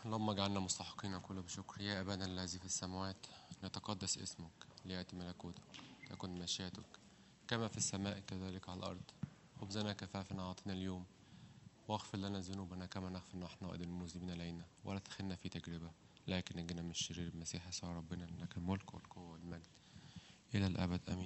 اللهم اجعلنا مستحقين كل بشكر يا أبانا الذي في السماوات يتقدس اسمك ليأتي ملكوتك تكن مشيئتك كما في السماء كذلك على الأرض خبزنا كفافنا أعطنا اليوم واغفر لنا ذنوبنا كما نغفر نحن أيضا المذنبين إلينا ولا تدخلنا في تجربة لكن نجنا من الشرير المسيح يسوع ربنا لك الملك والقوة والمجد إلى الأبد آمين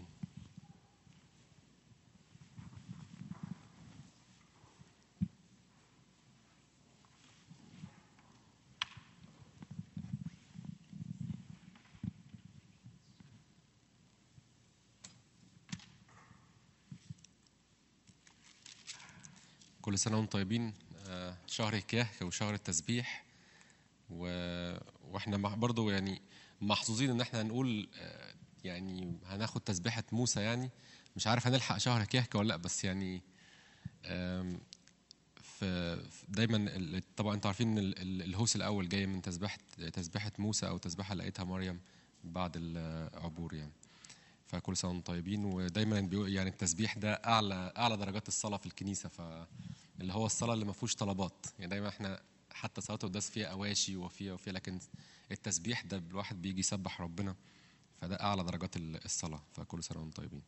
كل سنة وانتم طيبين آه، شهر كياك وشهر التسبيح و... واحنا مع- برضو يعني محظوظين ان احنا هنقول آه، يعني هناخد تسبيحة موسى يعني مش عارف هنلحق شهر كياك ولا لا بس يعني آم، في في- دايما ال- طبعا انتوا عارفين ان ال- ال- الهوس الاول جاي من تسبيحة تسبيحة موسى او تسبيحة لقيتها مريم بعد العبور يعني فكل سنه وانتم طيبين ودايما بيقول يعني التسبيح ده اعلى اعلى درجات الصلاه في الكنيسه فاللي هو الصلاه اللي ما فيهوش طلبات يعني دايما احنا حتى صلاه القداس فيها اواشي وفيها وفيها لكن التسبيح ده الواحد بيجي يسبح ربنا فده اعلى درجات ال- الصلاه فكل سنه وانتم طيبين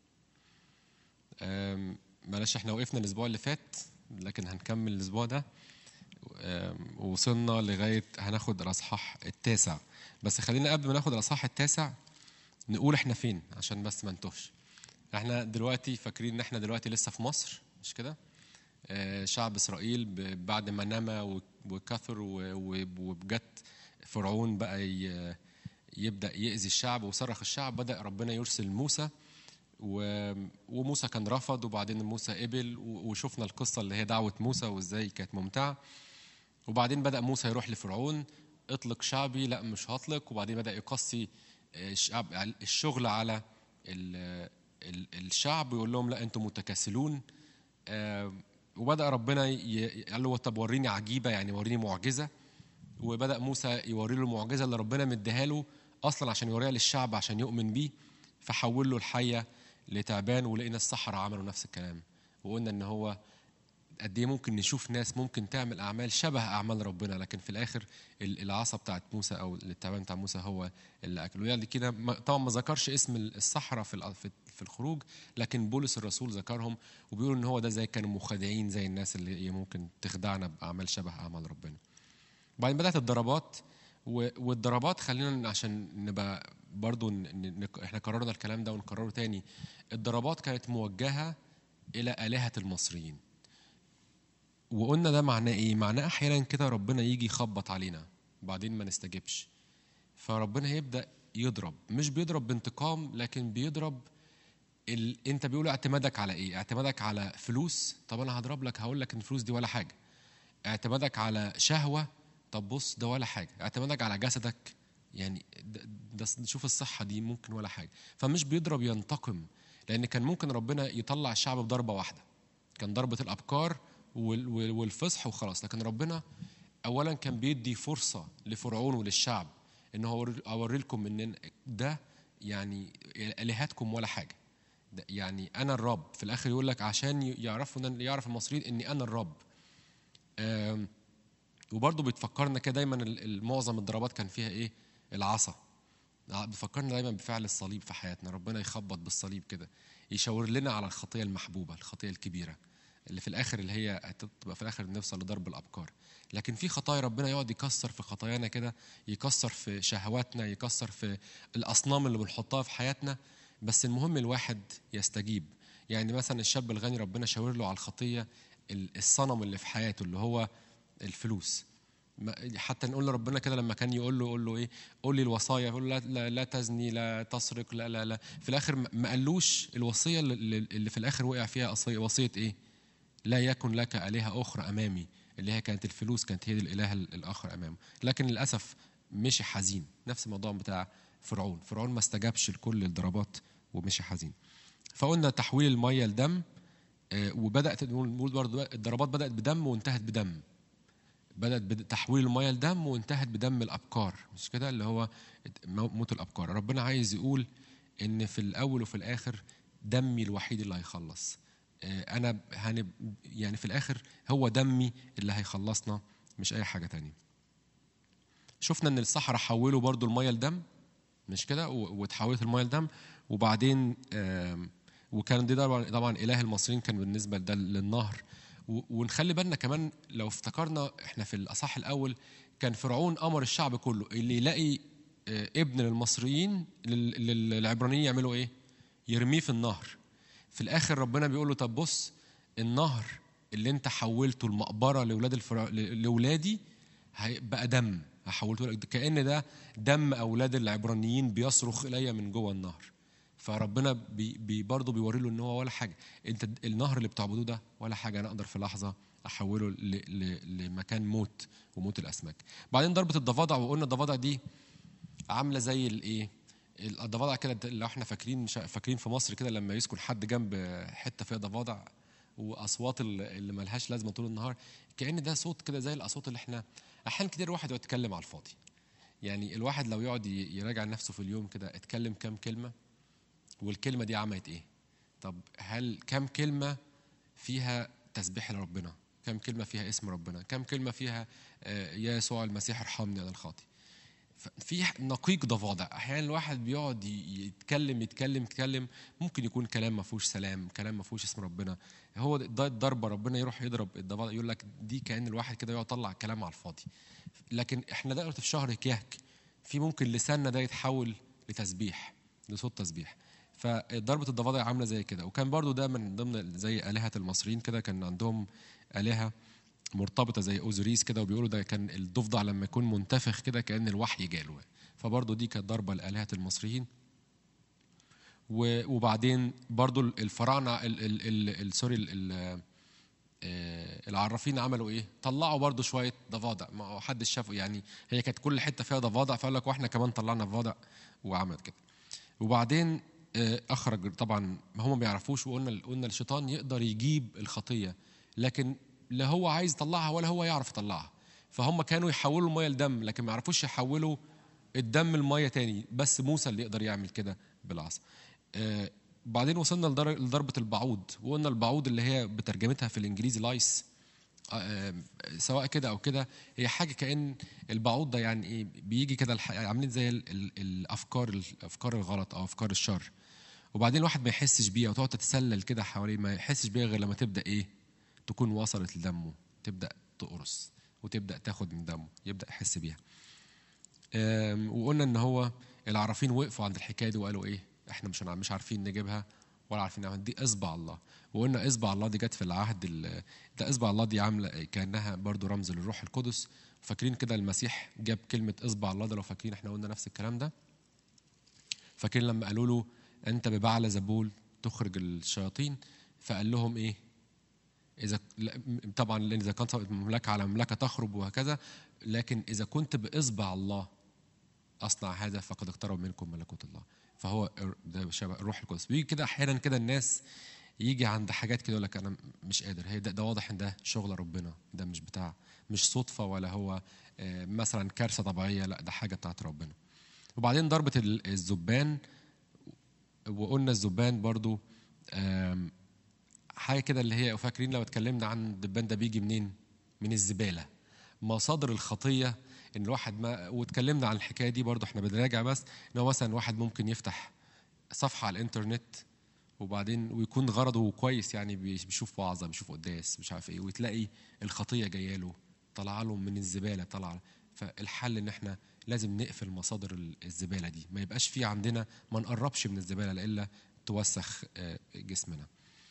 أم، معلش احنا وقفنا الاسبوع اللي فات لكن هنكمل الاسبوع ده أم، وصلنا لغايه هناخد الاصحاح التاسع بس خلينا قبل ما ناخد الاصحاح التاسع نقول احنا فين عشان بس ما نتوهش احنا دلوقتي فاكرين ان احنا دلوقتي لسه في مصر مش كده آه، شعب اسرائيل ب- بعد ما نما و- وكثر و- و- وبجت فرعون بقى ي- يبدا يأذي الشعب وصرخ الشعب بدا ربنا يرسل موسى و- وموسى كان رفض وبعدين موسى قبل و- وشفنا القصه اللي هي دعوه موسى وازاي كانت ممتعه وبعدين بدا موسى يروح لفرعون اطلق شعبي لا مش هطلق وبعدين بدا يقصي آه، الشعب الشغل على ال- ال- الشعب ويقول لهم لا انتم متكاسلون آه، وبدا ربنا ي- قال له طب وريني عجيبه يعني وريني معجزه وبدا موسى يوري له المعجزه اللي ربنا مديها له اصلا عشان يوريها للشعب عشان يؤمن بيه فحول له الحيه لتعبان ولقينا السحرة عملوا نفس الكلام وقلنا ان هو قد ايه ممكن نشوف ناس ممكن تعمل اعمال شبه اعمال ربنا لكن في الاخر ال- العصا بتاعت موسى او التعبان بتاع موسى هو اللي اكله يعني كده ما- طبعا ما ذكرش اسم الصحراء في الأ- في في الخروج لكن بولس الرسول ذكرهم وبيقول ان هو ده زي كانوا مخادعين زي الناس اللي هي ممكن تخدعنا باعمال شبه اعمال ربنا بعدين بدات الضربات و- والضربات خلينا عشان نبقى برضو ن- ن- ن- احنا قررنا الكلام ده ونكرره تاني الضربات كانت موجهه الى الهه المصريين وقلنا ده معناه ايه معناه احيانا كده ربنا يجي يخبط علينا بعدين ما نستجبش فربنا هيبدا يضرب مش بيضرب بانتقام لكن بيضرب ال... انت بيقول اعتمادك على ايه اعتمادك على فلوس طب انا هضرب لك هقول لك ان الفلوس دي ولا حاجه اعتمادك على شهوه طب بص ده ولا حاجه اعتمادك على جسدك يعني ده, ده شوف الصحه دي ممكن ولا حاجه فمش بيضرب ينتقم لان كان ممكن ربنا يطلع الشعب بضربه واحده كان ضربه الابكار وال- وال- والفصح وخلاص لكن ربنا اولا كان بيدي فرصه لفرعون وللشعب ان هو أوري- اوري لكم ان ده يعني الهاتكم ولا حاجه ده يعني انا الرب في الاخر يقول لك عشان يعرفوا إن- يعرف المصريين اني انا الرب آم، وبرضه بتفكرنا كده دايما ال- ال- معظم الضربات كان فيها ايه العصا بتفكرنا دايما بفعل الصليب في حياتنا ربنا يخبط بالصليب كده يشاور لنا على الخطيه المحبوبه الخطيه الكبيره اللي في الاخر اللي هي هتبقى في الاخر نوصل لضرب الابكار لكن في خطايا ربنا يقعد يكسر في خطايانا كده يكسر في شهواتنا يكسر في الاصنام اللي بنحطها في حياتنا بس المهم الواحد يستجيب يعني مثلا الشاب الغني ربنا شاور له على الخطيه ال- الصنم اللي في حياته اللي هو الفلوس ما- حتى نقول لربنا كده لما كان يقول له يقول له ايه قول لي الوصايا يقول له لا, لا, لا تزني لا تسرق لا لا لا في الاخر ما- ما قالوش الوصيه اللي, اللي في الاخر وقع فيها أصي- وصيه ايه لا يكن لك آلهة أخرى أمامي اللي هي كانت الفلوس كانت هي دي الإله الآخر أمامه لكن للأسف مشي حزين نفس الموضوع بتاع فرعون فرعون ما استجابش لكل الضربات ومشي حزين فقلنا تحويل المية لدم آه، وبدأت نقول نقول برضه الضربات بدأت بدم وانتهت بدم بدأت بتحويل المية لدم وانتهت بدم الأبكار مش كده اللي هو موت الأبكار ربنا عايز يقول إن في الأول وفي الآخر دمي الوحيد اللي هيخلص آه، أنا هنب يعني في الآخر هو دمي اللي هيخلصنا مش أي حاجة تانية شفنا ان الصحراء حولوا برضو الميه لدم مش كده و- وتحولت الميه لدم وبعدين آم، وكان دي طبعا طبعا اله المصريين كان بالنسبه ده للنهر و- ونخلي بالنا كمان لو افتكرنا احنا في الاصح الاول كان فرعون امر الشعب كله اللي يلاقي آه، ابن للمصريين لل- لل- للعبرانيين يعملوا ايه؟ يرميه في النهر في الاخر ربنا بيقول له طب بص النهر اللي انت حولته المقبره لاولاد الفرع... ل- لاولادي هيبقى دم هحولته لك كان ده دم اولاد العبرانيين بيصرخ الي من جوه النهر فربنا بي بي برضه بيوري له ان هو ولا حاجه انت د- النهر اللي بتعبدوه ده ولا حاجه انا اقدر في لحظه احوله ل... ل... لمكان موت وموت الاسماك بعدين ضربه الضفادع وقلنا الضفادع دي عامله زي الايه الضفادع كده لو احنا فاكرين شا- فاكرين في مصر كده لما يسكن حد جنب حته فيها ضفادع واصوات ال- اللي ملهاش لازمه طول النهار كان ده صوت كده زي الاصوات اللي احنا احيانا كتير الواحد يقعد يتكلم على الفاضي يعني الواحد لو يقعد ي- يراجع نفسه في اليوم كده اتكلم كام كلمه والكلمه دي عملت ايه طب هل كام كلمه فيها تسبيح لربنا كام كلمه فيها اسم ربنا كام كلمه فيها آه، يا يسوع المسيح ارحمني انا الخاطئ في نقيق ضفادع احيانا الواحد بيقعد ي- يتكلم يتكلم يتكلم ممكن يكون كلام ما فيهوش سلام كلام ما فيهوش اسم ربنا هو ده الضربه ربنا يروح يضرب الضفادع يقول لك دي كان الواحد كده يقعد يطلع كلام على الفاضي لكن احنا دلوقتي في شهر كيهك في ممكن لساننا ده يتحول لتسبيح لصوت تسبيح فضربة الضفادع عاملة زي كده وكان برضو ده من ضمن زي آلهة المصريين كده كان عندهم آلهة مرتبطة زي أوزوريس كده وبيقولوا ده كان الضفدع لما يكون منتفخ كده كأن الوحي جاله فبرضو دي كانت ضربة لآلهة المصريين و- وبعدين برضو الفراعنة ال- ال- ال- ال- سوري ال- ال- آه، العرافين عملوا ايه؟ طلعوا برضو شويه ضفادع ما هو حدش شافه يعني هي كانت كل حته فيها ضفادع فقال لك واحنا كمان طلعنا ضفادع وعملت كده. وبعدين آه، اخرج طبعا ما هم ما بيعرفوش وقلنا قلنا الشيطان يقدر يجيب الخطيه لكن لا هو عايز يطلعها ولا هو يعرف يطلعها فهم كانوا يحولوا الميه لدم لكن ما يعرفوش يحولوا الدم الميه تاني بس موسى اللي يقدر يعمل كده بالعصا آه، بعدين وصلنا لدر- لضربه البعوض وقلنا البعوض اللي هي بترجمتها في الانجليزي لايس آه، سواء كده او كده هي حاجه كان البعوض ده يعني ايه بيجي كده الح- عاملين زي ال- ال- الافكار الافكار الغلط او افكار الشر وبعدين الواحد ما يحسش بيها وتقعد تتسلل كده حواليه ما يحسش بيها غير لما تبدا ايه تكون وصلت لدمه تبدا تقرص وتبدا تاخد من دمه يبدا يحس بيها آم، وقلنا ان هو العرافين وقفوا عند الحكايه دي وقالوا ايه احنا مش مش عارفين نجيبها ولا عارفين نعمل دي اصبع الله وقلنا اصبع الله دي جت في العهد ال- ده اصبع الله دي عامله كانها برضو رمز للروح القدس فاكرين كده المسيح جاب كلمه اصبع الله ده لو فاكرين احنا قلنا نفس الكلام ده فاكرين لما قالوا له انت ببعل زبول تخرج الشياطين فقال لهم ايه اذا لا- طبعا لان اذا كانت مملكه على مملكه تخرب وهكذا لكن اذا كنت باصبع الله اصنع هذا فقد اقترب منكم ملكوت الله فهو ده شبه الروح القدس بيجي كده احيانا كده الناس يجي عند حاجات كده يقول لك انا مش قادر هي ده, ده واضح ان ده شغل ربنا ده مش بتاع مش صدفه ولا هو آه، مثلا كارثه طبيعيه لا ده حاجه بتاعت ربنا وبعدين ضربه ال- الذبان وقلنا الذبان برضو آم، حاجه كده اللي هي فاكرين لو اتكلمنا عن الدبان ده بيجي منين من الزباله مصادر الخطيه ان الواحد ما واتكلمنا عن الحكايه دي برضو احنا بنراجع بس ان هو مثلا واحد ممكن يفتح صفحه على الانترنت وبعدين ويكون غرضه كويس يعني بيش- بيشوف وعظه بيشوف قداس مش عارف ايه وتلاقي الخطيه جايه له طالعه له من الزباله طالعه فالحل ان احنا لازم نقفل مصادر ال- الزباله دي ما يبقاش في عندنا ما نقربش من الزباله الا توسخ آه، جسمنا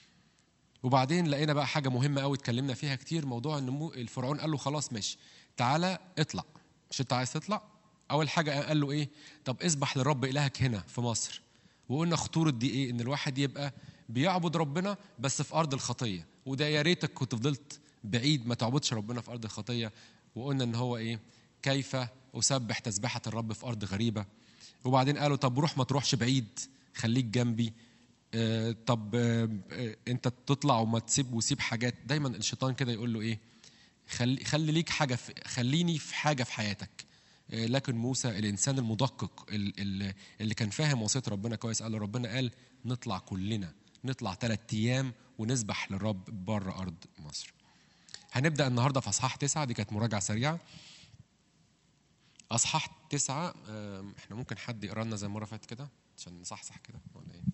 وبعدين لقينا بقى حاجه مهمه قوي اتكلمنا فيها كتير موضوع ان مو- الفرعون قال له خلاص ماشي تعالى اطلع مش انت عايز تطلع اول حاجه قال له ايه طب اسبح للرب الهك هنا في مصر وقلنا خطوره دي ايه ان الواحد يبقى بيعبد ربنا بس في ارض الخطيه وده يا ريتك كنت فضلت بعيد ما تعبدش ربنا في ارض الخطيه وقلنا ان هو ايه كيف اسبح تسبحه الرب في ارض غريبه وبعدين قالوا طب روح ما تروحش بعيد خليك جنبي آه، طب آه، آه، انت تطلع وما تسيب وسيب حاجات دايما الشيطان كده يقول له ايه خلي خلي ليك حاجه في خليني في حاجه في حياتك آه، لكن موسى الانسان المدقق ال- ال- اللي كان فاهم وصيه ربنا كويس قال له ربنا قال نطلع كلنا نطلع ثلاث ايام ونسبح للرب بره ارض مصر هنبدا النهارده في اصحاح تسعه دي كانت مراجعه سريعه اصحاح تسعة آم، احنا ممكن حد يقرا لنا زي المره اللي فاتت كده عشان نصحصح كده ولا ايه؟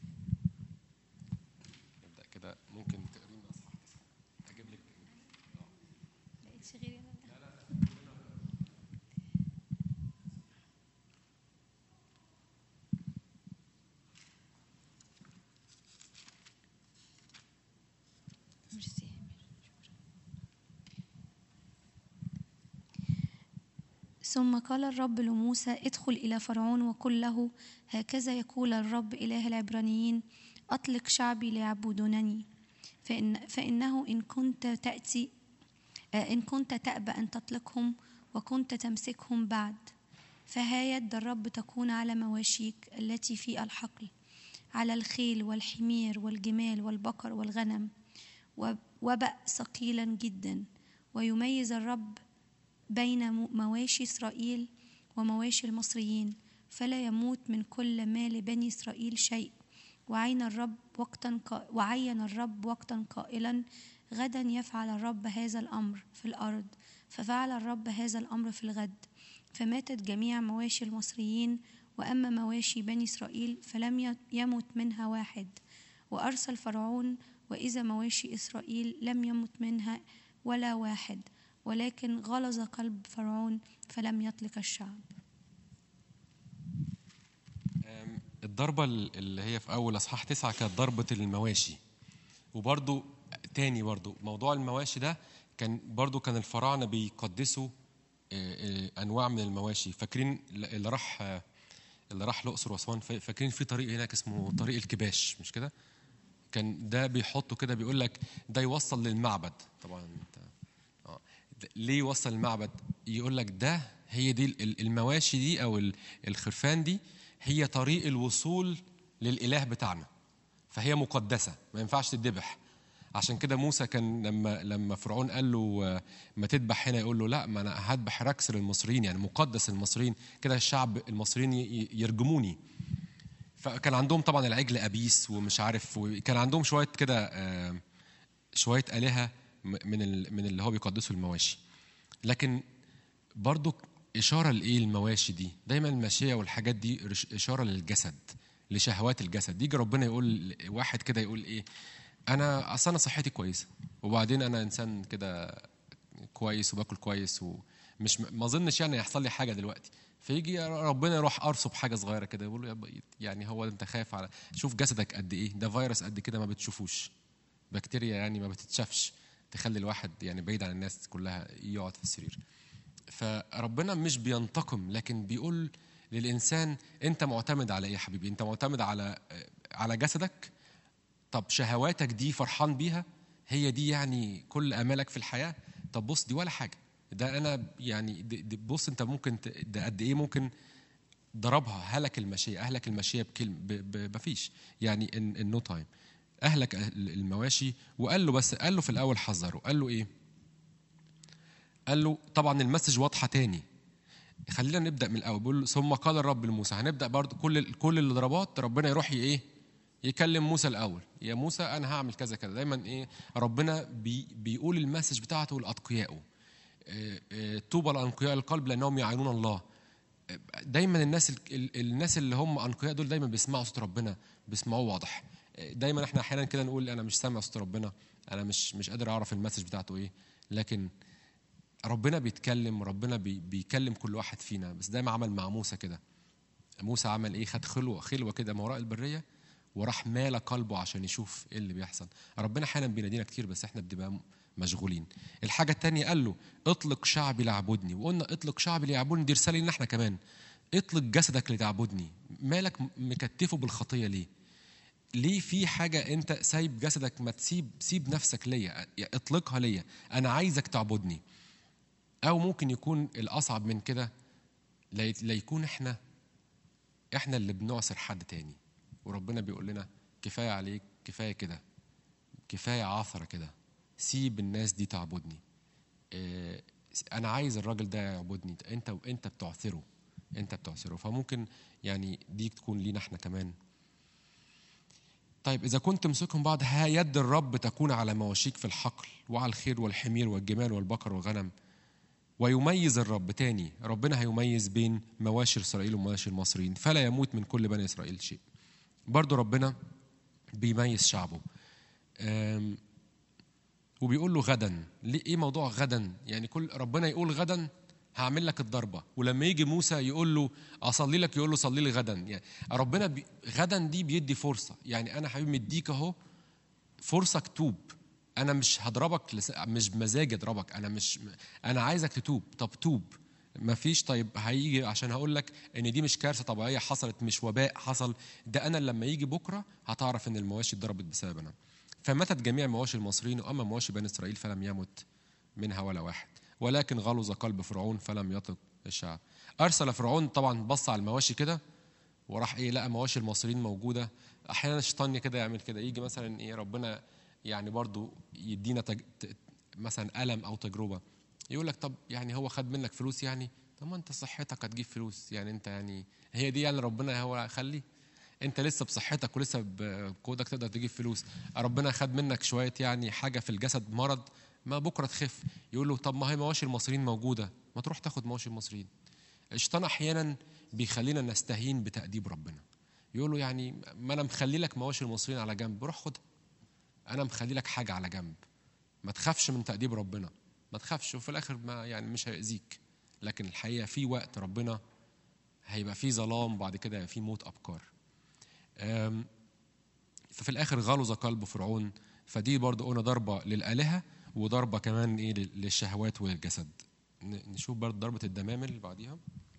نبدا كده ممكن تقري لنا اصحاح تسعة اجيب لك لقيتش غيري انا ميرسي يا أمير. ثم قال الرب لموسى ادخل إلى فرعون وقل له هكذا يقول الرب إله العبرانيين أطلق شعبي ليعبدونني فإن فإنه إن كنت تأتي آه، إن كنت تأبى أن تطلقهم وكنت تمسكهم بعد فها يد الرب تكون على مواشيك التي في الحقل على الخيل والحمير والجمال والبقر والغنم وب- وبأ ثقيلا جدا ويميز الرب بين مو- مواشي إسرائيل ومواشي المصريين فلا يموت من كل ما لبني إسرائيل شيء وعين الرب وقتا قا- وعين الرب وقتا قائلا غدا يفعل الرب هذا الأمر في الأرض ففعل الرب هذا الأمر في الغد فماتت جميع مواشي المصريين وأما مواشي بني إسرائيل فلم ي- يمت منها واحد وأرسل فرعون وإذا مواشي إسرائيل لم يمت منها ولا واحد ولكن غلظ قلب فرعون فلم يطلق الشعب أم، الضربة ال- اللي هي في أول أصحاح تسعة كانت ضربة المواشي وبرضو تاني برضو موضوع المواشي ده كان برضو كان الفراعنة بيقدسوا آه، آه، أنواع من المواشي فاكرين اللي راح آه، اللي راح الأقصر وأسوان فا- فاكرين في طريق هناك اسمه طريق الكباش مش كده؟ كان ده بيحطه كده بيقول لك ده يوصل للمعبد طبعا انت اه ده- ليه يوصل المعبد يقول لك ده هي دي ال- المواشي دي او ال- الخرفان دي هي طريق الوصول للاله بتاعنا فهي مقدسه ما ينفعش تتذبح عشان كده موسى كان لما لما فرعون قال له آه، ما تذبح هنا يقول له لا ما انا هذبح ركس للمصريين يعني مقدس المصريين كده الشعب المصريين ي- ي- يرجموني فكان عندهم طبعا العجل ابيس ومش عارف وكان عندهم شويه كده آه، شويه الهه م- من ال- من اللي هو بيقدسوا المواشي لكن برضو اشاره لايه المواشي دي دايما الماشيه والحاجات دي رش- اشاره للجسد لشهوات الجسد يجي ربنا يقول واحد كده يقول ايه انا اصل انا صحتي كويسه وبعدين انا انسان كده كويس وباكل كويس ومش ما اظنش يعني يحصل لي حاجه دلوقتي فيجي ربنا يروح ارصب حاجه صغيره كده يقول له يا بقى- يعني هو انت خايف على شوف جسدك قد ايه ده فيروس قد كده ما بتشوفوش بكتيريا يعني ما بتتشافش تخلي الواحد يعني بعيد عن الناس كلها يقعد في السرير فربنا مش بينتقم لكن بيقول للانسان انت معتمد على ايه يا حبيبي انت معتمد على على جسدك طب شهواتك دي فرحان بيها هي دي يعني كل امالك في الحياه طب بص دي ولا حاجه ده انا يعني دي دي بص انت ممكن ت- ده قد ايه ممكن ضربها هلك الماشيه اهلك الماشيه بكلمه مفيش يعني ان نو تايم اهلك ال- المواشي وقال له بس قال له في الاول حذره قال له ايه قال له طبعا المسج واضحه تاني خلينا نبدا من الاول بيقول له، ثم قال الرب لموسى هنبدا برضو كل ال- كل الضربات ربنا يروح ي- ايه يكلم موسى الاول يا موسى انا هعمل كذا كذا دايما ايه ربنا بي بيقول المسج بتاعته لاتقيائه آه، آه، طوبى لانقياء القلب لانهم يعينون الله آه، دايما الناس ال- ال- الناس اللي هم انقياء دول دايما بيسمعوا صوت ربنا بيسمعوه واضح آه، دايما احنا احيانا كده نقول انا مش سامع صوت ربنا انا مش مش قادر اعرف المسج بتاعته ايه لكن ربنا بيتكلم ربنا بي بيكلم كل واحد فينا بس ده ما عمل مع موسى كده موسى عمل ايه خد خلوه خلوه كده ما وراء البريه وراح مال قلبه عشان يشوف ايه اللي بيحصل ربنا احيانا بينادينا كتير بس احنا بنبقى مشغولين الحاجه التانية قال له اطلق شعبي ليعبدني وقلنا اطلق شعبي ليعبدني دي رساله لنا احنا كمان اطلق جسدك لتعبدني مالك م- مكتفه بالخطيه ليه ليه في حاجه انت سايب جسدك ما تسيب سيب نفسك ليا اطلقها ليا انا عايزك تعبدني او ممكن يكون الاصعب من كده لا يت- لا يكون احنا احنا اللي بنعصر حد تاني وربنا بيقول لنا كفايه عليك كفايه كده كفايه عثره كده سيب الناس دي تعبدني اه، انا عايز الراجل ده يعبدني انت انت بتعثره انت بتعثره فممكن يعني دي تكون لينا احنا كمان طيب إذا كنت تمسكهم بعض ها يد الرب تكون على مواشيك في الحقل وعلى الخير والحمير والجمال والبقر والغنم ويميز الرب تاني ربنا هيميز بين مواشي اسرائيل ومواشي المصريين فلا يموت من كل بني اسرائيل شيء برضو ربنا بيميز شعبه أم، وبيقول له غدا ليه ايه موضوع غدا يعني كل ربنا يقول غدا هعمل لك الضربه ولما يجي موسى يقول له اصلي لك يقول له صلي لي غدا يعني ربنا بي غدا دي بيدي فرصه يعني انا حبيبي مديك اهو فرصه تتوب انا مش هضربك لس... مش بمزاجي اضربك انا مش انا عايزك تتوب طب توب مفيش طيب هيجي عشان هقول لك ان دي مش كارثه طبيعيه حصلت مش وباء حصل ده انا لما يجي بكره هتعرف ان المواشي اتضربت بسببنا فماتت جميع مواشي المصريين واما مواشي بني اسرائيل فلم يمت منها ولا واحد ولكن غلظ قلب فرعون فلم يطق الشعب ارسل فرعون طبعا بص على المواشي كده وراح ايه لقى مواشي المصريين موجوده احيانا الشيطان كده يعمل كده يجي مثلا ايه ربنا يعني برضو يدينا تج... ت- مثلا الم او تجربه يقول لك طب يعني هو خد منك فلوس يعني طب ما انت صحتك هتجيب فلوس يعني انت يعني هي دي يعني ربنا هو خلي انت لسه بصحتك ولسه بقودك تقدر تجيب فلوس ربنا خد منك شويه يعني حاجه في الجسد مرض ما بكره تخف يقول له طب ما هي مواشي المصريين موجوده ما تروح تاخد مواشي المصريين الشيطان احيانا بيخلينا نستهين بتاديب ربنا يقول له يعني ما انا مخلي لك مواشي المصريين على جنب روح خدها انا مخلي لك حاجه على جنب ما تخافش من تاديب ربنا ما تخافش وفي الاخر ما يعني مش هيأذيك لكن الحقيقه في وقت ربنا هيبقى فيه ظلام وبعد كده هيبقى فيه موت ابكار أم، ففي الاخر غلظ قلب فرعون فدي برضو قلنا ضربه للالهه وضربه كمان ايه لل- للشهوات والجسد ن- نشوف برضو ضربه الدمامل اللي بعديها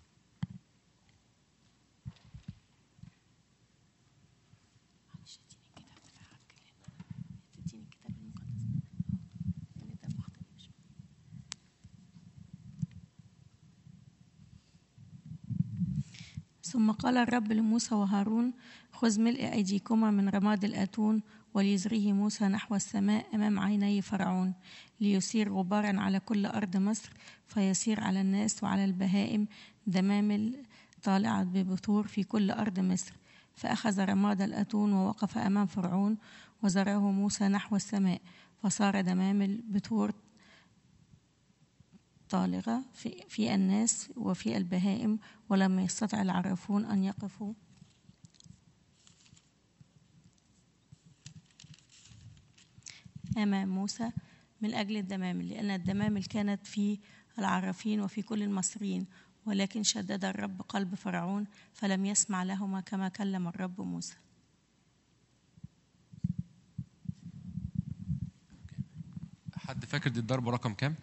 ثم قال الرب لموسى وهارون خذ ملء أيديكما من رماد الآتون وليزريه موسى نحو السماء أمام عيني فرعون ليثير غبارا على كل أرض مصر فيصير على الناس وعلى البهائم دمامل طالعة ببثور في كل أرض مصر فأخذ رماد الأتون ووقف أمام فرعون وزراه موسى نحو السماء فصار دمامل بثور طالغة في, في الناس وفي البهائم ولم يستطع العرافون أن يقفوا أمام موسى من أجل الدمامل لأن الدمامل كانت في العرافين وفي كل المصريين ولكن شدد الرب قلب فرعون فلم يسمع لهما كما كلم الرب موسى حد فاكر دي الضربه رقم كام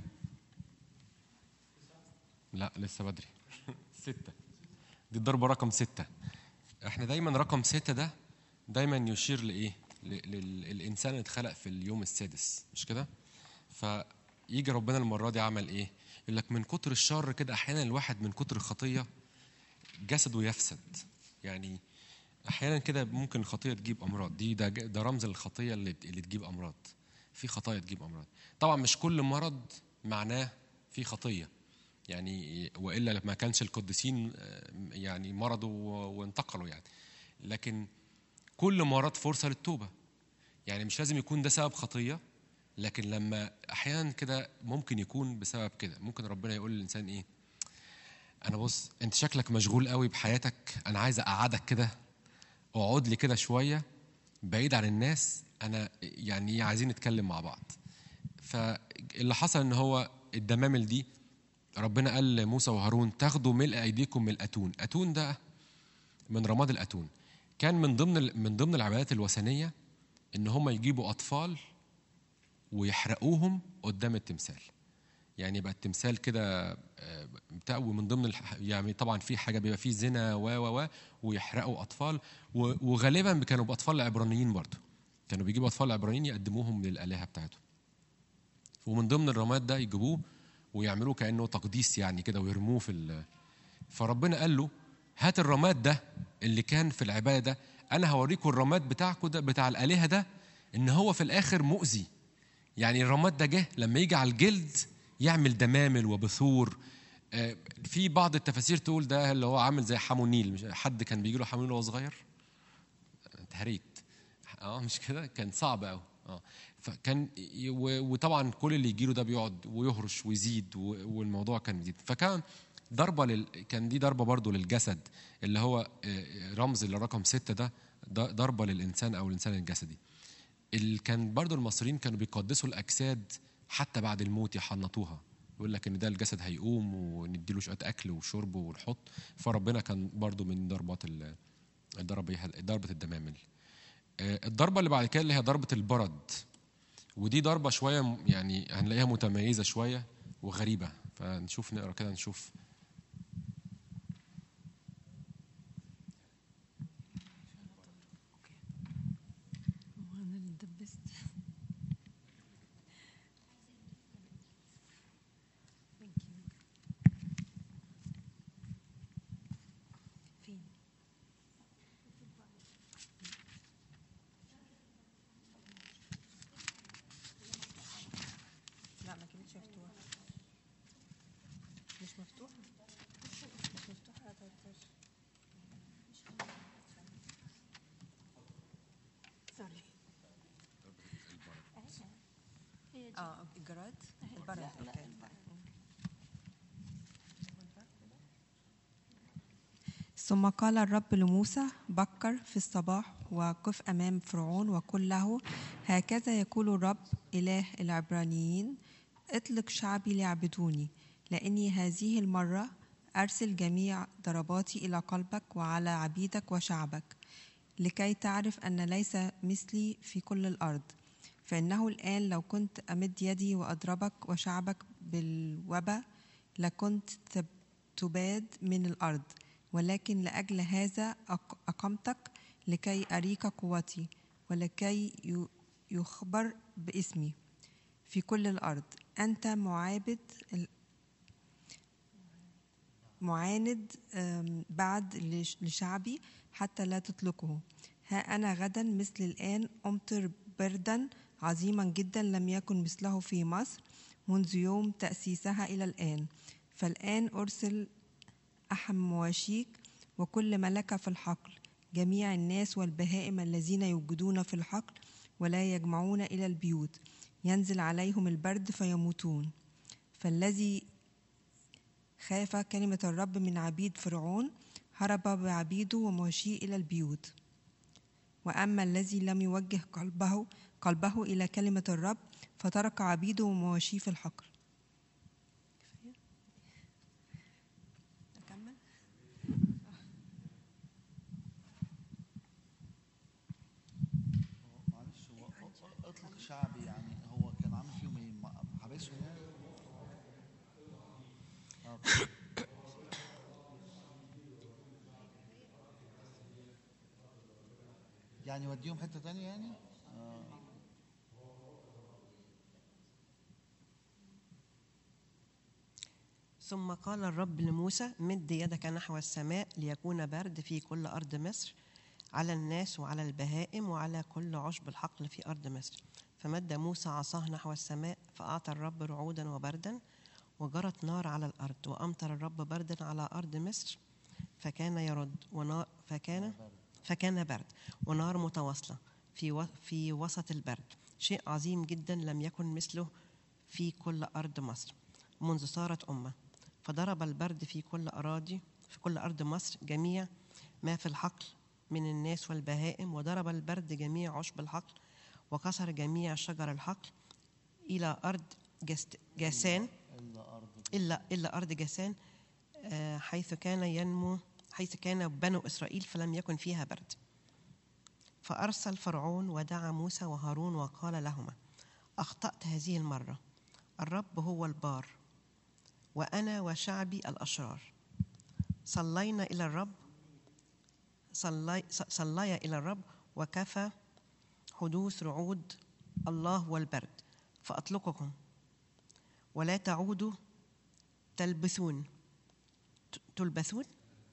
لا لسه بدري ستة دي الضربة رقم ستة احنا دايما رقم ستة ده دايما يشير لإيه؟ ل- لل- للإنسان اللي اتخلق في اليوم السادس مش كده؟ فيجي ربنا المرة دي عمل إيه؟ يقول لك من كتر الشر كده أحيانا الواحد من كتر الخطية جسده يفسد يعني أحيانا كده ممكن الخطية تجيب أمراض دي ده, ده رمز الخطية اللي, اللي تجيب أمراض في خطايا تجيب أمراض طبعا مش كل مرض معناه في خطية يعني والا ما كانش القديسين آه، يعني مرضوا و- وانتقلوا يعني لكن كل مرض فرصه للتوبه يعني مش لازم يكون ده سبب خطيه لكن لما احيانا كده ممكن يكون بسبب كده ممكن ربنا يقول للانسان ايه انا بص انت شكلك مشغول قوي بحياتك انا عايز اقعدك كده اقعد لي كده شويه بعيد عن الناس انا يعني إيه، عايزين نتكلم مع بعض فاللي حصل ان هو الدمامل دي ربنا قال لموسى وهارون تاخدوا ملء ايديكم من الاتون اتون ده من رماد الاتون كان من ضمن من ضمن العبادات الوثنيه ان هم يجيبوا اطفال ويحرقوهم قدام التمثال يعني يبقى التمثال كده آه، بتاع ومن ضمن الح... يعني طبعا في حاجه بيبقى فيه زنا و و و ويحرقوا اطفال و... وغالبا كانوا باطفال العبرانيين برضه كانوا بيجيبوا اطفال العبرانيين يقدموهم للالهه بتاعتهم ومن ضمن الرماد ده يجيبوه ويعملوه كانه تقديس يعني كده ويرموه في ال... فربنا قال له هات الرماد ده اللي كان في العباده انا هوريكم الرماد بتاعكم ده بتاع الالهه ده ان هو في الاخر مؤذي يعني الرماد ده جه لما يجي على الجلد يعمل دمامل وبثور آه، في بعض التفاسير تقول ده اللي هو عامل زي حمونيل مش حد كان بيجي له حمونيل وهو صغير اتهريت اه مش كده كان صعب قوي اه فكان ي- و- وطبعا كل اللي يجيله ده بيقعد ويهرش ويزيد و- والموضوع كان جديد فكان ضربه لل... كان دي ضربه برضه للجسد اللي هو آه، رمز للرقم ستة ده ض- ضربه للانسان او الانسان الجسدي اللي كان برضو المصريين كانوا بيقدسوا الاجساد حتى بعد الموت يحنطوها يقول لك ان ده الجسد هيقوم ونديله شويه اكل وشرب ونحط فربنا كان برضو من ضربات ال- الضربه ضربه الدمامل آه، الضربه اللي بعد كده اللي هي ضربه البرد ودي ضربه شويه م- يعني هنلاقيها متميزه شويه وغريبه فنشوف نقرا كده نشوف وانا اللي دبست فين لا ما كانتش مفتوحة مش مفتوحة مش مفتوحة يا طرطش سوري اه الجراد البرد اوكي ثم قال الرب لموسى بكر في الصباح وقف أمام فرعون وقل له هكذا يقول الرب إله العبرانيين اطلق شعبي ليعبدوني لأني هذه المرة أرسل جميع ضرباتي إلى قلبك وعلى عبيدك وشعبك لكي تعرف أن ليس مثلي في كل الأرض فإنه الآن لو كنت أمد يدي وأضربك وشعبك بالوبا لكنت تب- تباد من الأرض ولكن لأجل هذا أق- أقمتك لكي أريك قوتي ولكي ي- يخبر باسمي في كل الأرض أنت معابد ال- معاند أم، بعد لش- لشعبي حتى لا تطلقه ها أنا غدا مثل الآن أمطر بردا عظيما جدا لم يكن مثله في مصر منذ يوم تأسيسها إلى الآن فالآن أرسل أحم مواشيك وكل ملك في الحقل جميع الناس والبهائم الذين يوجدون في الحقل ولا يجمعون إلى البيوت ينزل عليهم البرد فيموتون فالذي خاف كلمة الرب من عبيد فرعون هرب بعبيده ومواشيه إلى البيوت وأما الذي لم يوجه قلبه قلبه إلى كلمة الرب فترك عبيده ومواشيه في الحقل أكمل؟ معلش هو اطلق شعبي يعني هو كان عامل فيهم ايه؟ ما- حابسهم يعني؟ آه. يعني وديهم حتة تانية يعني؟ آه. ثم قال الرب لموسى مد يدك نحو السماء ليكون برد في كل أرض مصر على الناس وعلى البهائم وعلى كل عشب الحقل في أرض مصر فمد موسى عصاه نحو السماء فأعطى الرب رعودا وبردا وجرت نار على الأرض وأمطر الرب بردا على أرض مصر فكان يرد ونار فكان فكان برد ونار متواصلة في و- في وسط البرد شيء عظيم جدا لم يكن مثله في كل أرض مصر منذ صارت أمة فضرب البرد في كل أراضي في كل أرض مصر جميع ما في الحقل من الناس والبهائم وضرب البرد جميع عشب الحقل وكسر جميع شجر الحقل إلى أرض جست- جاسان إلا أرض إلا إلا أرض جاسان آه، حيث كان ينمو حيث كان بنو إسرائيل فلم يكن فيها برد فأرسل فرعون ودعا موسى وهارون وقال لهما أخطأت هذه المرة الرب هو البار وأنا وشعبي الأشرار صلينا إلى الرب صلي صليا إلى الرب وكفى حدوث رعود الله والبرد فأطلقكم ولا تعودوا تلبثون ت- تلبثون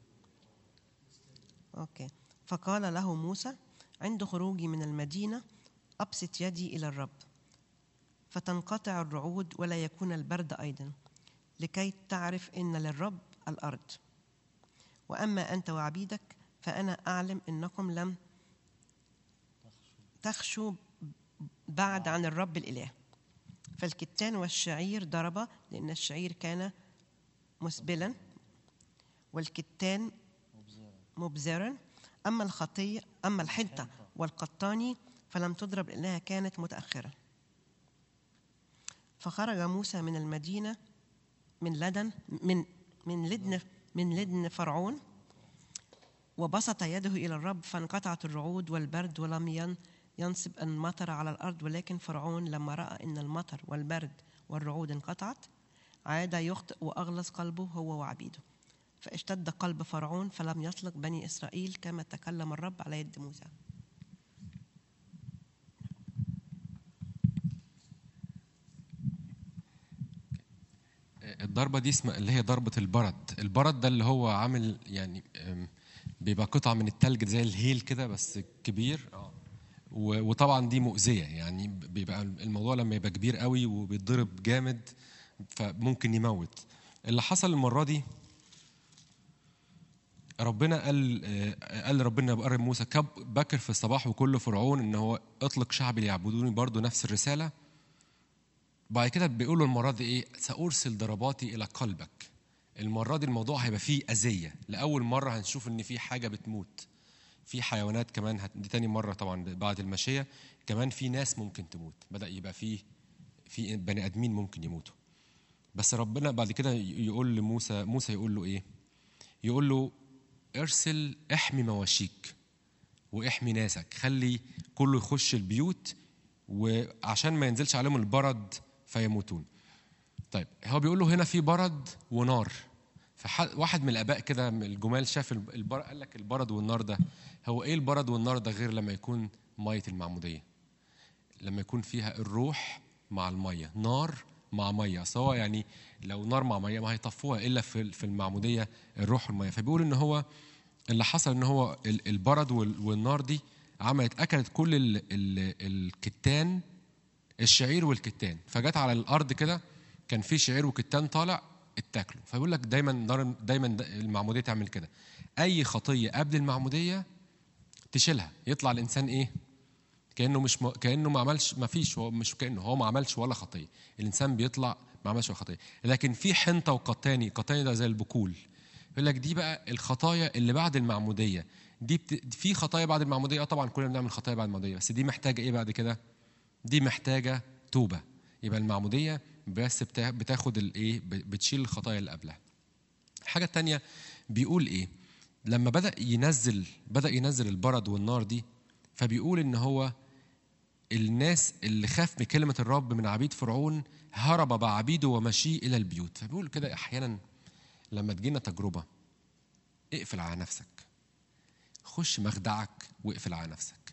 أوكي فقال له موسى عند خروجي من المدينة أبسط يدي إلى الرب فتنقطع الرعود ولا يكون البرد أيضا لكي تعرف إن للرب الأرض وأما أنت وعبيدك فأنا أعلم إنكم لم تخشوا بعد عن الرب الإله فالكتان والشعير ضرب لأن الشعير كان مسبلا والكتان مبزرا أما الخطية أما الحنطة والقطاني فلم تضرب لأنها كانت متأخرة فخرج موسى من المدينة من لدن من من لدن من لدن فرعون وبسط يده إلى الرب فانقطعت الرعود والبرد ولم ين- ينصب المطر على الأرض ولكن فرعون لما رأى أن المطر والبرد والرعود انقطعت عاد يخطئ وأغلظ قلبه هو وعبيده فاشتد قلب فرعون فلم يطلق بني إسرائيل كما تكلم الرب على يد موسى الضربة دي اسمها اللي هي ضربة البرد البرد ده اللي هو عامل يعني أم، بيبقى قطعة من التلج زي الهيل كده بس كبير اه و- وطبعا دي مؤذية يعني بيبقى الموضوع لما يبقى كبير قوي وبيتضرب جامد فممكن يموت اللي حصل المرة دي ربنا قال آه، قال ربنا بقرب موسى كب بكر في الصباح وكل فرعون ان هو اطلق شعبي ليعبدوني برضو نفس الرساله بعد كده بيقولوا المرة دي إيه؟ سأرسل ضرباتي إلى قلبك. المرة دي الموضوع هيبقى فيه أذية، لأول مرة هنشوف إن في حاجة بتموت. في حيوانات كمان هت... دي تاني مرة طبعا بعد المشية، كمان في ناس ممكن تموت، بدأ يبقى في في بني آدمين ممكن يموتوا. بس ربنا بعد كده ي- يقول لموسى موسى يقول له إيه؟ يقول له ارسل احمي مواشيك واحمي ناسك، خلي كله يخش البيوت وعشان ما ينزلش عليهم البرد فيموتون طيب هو بيقول له هنا في برد ونار فواحد من الاباء كده من الجمال شاف الب- البرد قال لك البرد والنار ده هو ايه البرد والنار ده غير لما يكون ميه المعموديه لما يكون فيها الروح مع الميه نار مع ميه سواء يعني لو نار مع ميه ما هيطفوها الا في في المعموديه الروح والميه فبيقول ان هو اللي حصل ان هو ال- البرد وال- والنار دي عملت اكلت كل ال ال الكتان الشعير والكتان فجت على الارض كده كان في شعير وكتان طالع اتاكلوا فبيقول لك دايما نار دايما د- المعموديه تعمل كده اي خطيه قبل المعموديه تشيلها يطلع الانسان ايه كانه مش م... كانه ما عملش ما فيش هو مش كانه هو ما عملش ولا خطيه الانسان بيطلع ما عملش ولا خطيه لكن في حنطه وقطاني قطاني ده زي البكول يقول لك دي بقى الخطايا اللي بعد المعموديه دي بت... في خطايا بعد المعموديه اه طبعا كلنا بنعمل خطايا بعد المعموديه بس دي محتاجه ايه بعد كده دي محتاجه توبه يبقى المعموديه بس بتا... بتاخد الايه ب- بتشيل الخطايا اللي قبلها الحاجه الثانيه بيقول ايه لما بدا ينزل بدا ينزل البرد والنار دي فبيقول ان هو الناس اللي خاف من كلمة الرب من عبيد فرعون هرب بعبيده ومشي إلى البيوت فبيقول كده أحيانا لما تجينا تجربة اقفل على نفسك خش مخدعك واقفل على نفسك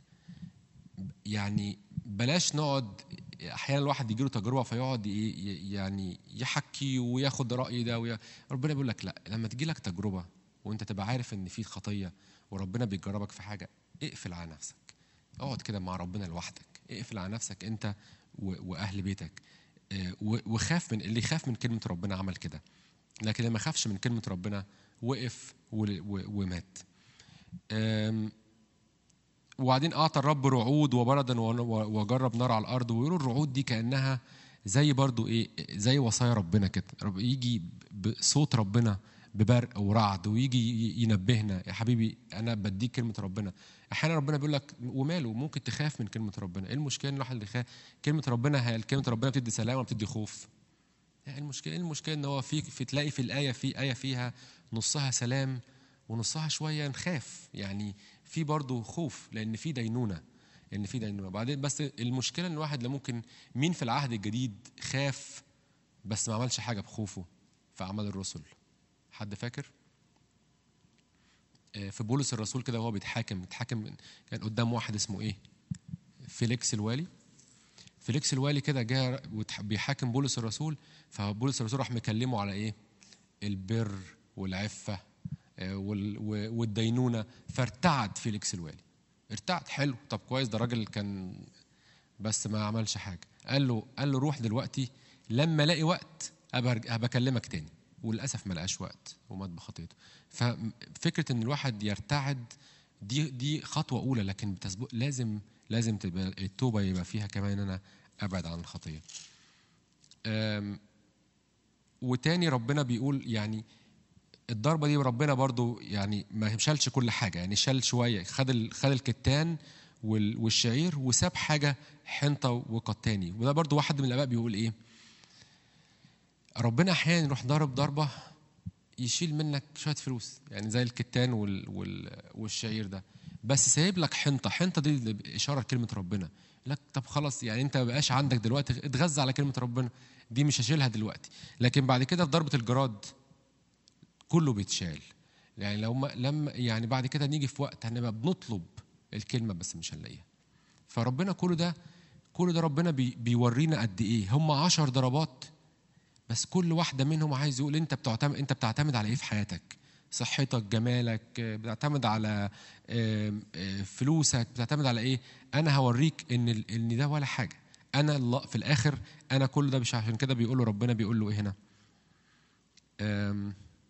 يعني بلاش نقعد احيانا الواحد يجيله تجربه فيقعد ي- ي- يعني يحكي وياخد راي ده ويا ربنا بيقول لك لا لما تجي لك تجربه وانت تبقى عارف ان في خطيه وربنا بيجربك في حاجه اقفل على نفسك اقعد كده مع ربنا لوحدك اقفل على نفسك انت و- واهل بيتك آه، و- وخاف من اللي يخاف من كلمه ربنا عمل كده لكن اللي ما خافش من كلمه ربنا وقف و- و- ومات آم، وبعدين اعطى الرب رعود وبردا و- وجرب نار على الارض ويقولوا الرعود دي كانها زي برضو ايه زي وصايا ربنا كده رب يجي بصوت ربنا ببرق ورعد ويجي ي- ينبهنا يا حبيبي انا بديك كلمه ربنا احيانا ربنا بيقول لك وماله ممكن تخاف من كلمه ربنا ايه المشكله ان الواحد اللي يخاف كلمه ربنا هي كلمه ربنا بتدي سلام وبتدي خوف يعني المشكله إيه المشكله ان هو في في تلاقي في الايه في ايه فيها نصها سلام ونصها شويه نخاف يعني في برضه خوف لان في دينونه ان في دينونه بعدين بس المشكله ان الواحد اللي ممكن مين في العهد الجديد خاف بس ما عملش حاجه بخوفه في اعمال الرسل حد فاكر آه، في بولس الرسول كده وهو بيتحاكم بيتحاكم كان قدام واحد اسمه ايه فيليكس الوالي فيليكس الوالي كده جه وتح- بيحاكم بولس الرسول فبولس الرسول راح مكلمه على ايه البر والعفه آه، وال- و- والدينونه فارتعد فيليكس الوالي ارتعد حلو طب كويس ده راجل كان بس ما عملش حاجه قال له قال له روح دلوقتي لما الاقي وقت ابقى أبقى اكلمك تاني وللاسف ما لقاش وقت ومات بخطيته ففكره ان الواحد يرتعد دي دي خطوه اولى لكن بتسبق لازم لازم تبقى التوبه يبقى فيها كمان ان انا ابعد عن الخطيه أم، وتاني ربنا بيقول يعني الضربه دي ربنا برضو يعني ما شالش كل حاجه يعني شال شويه خد ال- خد الكتان وال- والشعير وساب حاجه حنطه وقطاني وده برضو واحد من الاباء بيقول ايه ربنا احيانا يروح ضارب ضربه يشيل منك شويه فلوس يعني زي الكتان وال وال والشعير ده بس سايب لك حنطه حنطه دي اشاره لكلمه ربنا لك طب خلاص يعني انت ما بقاش عندك دلوقتي اتغذى على كلمه ربنا دي مش هشيلها دلوقتي لكن بعد كده في ضربه الجراد كله بيتشال يعني لو ما لما يعني بعد كده نيجي في وقت هنبقى بنطلب الكلمه بس مش هنلاقيها فربنا كل ده كل ده ربنا بي بيورينا قد ايه هم عشر ضربات بس كل واحده منهم عايز يقول انت بتعتمد انت بتعتمد على ايه في حياتك صحتك جمالك آه، بتعتمد على آم، آه، فلوسك بتعتمد على ايه انا هوريك ان ال- ان ده ولا حاجه انا الله في الاخر انا كل ده مش عشان كده بيقول له ربنا بيقول له ايه هنا آم،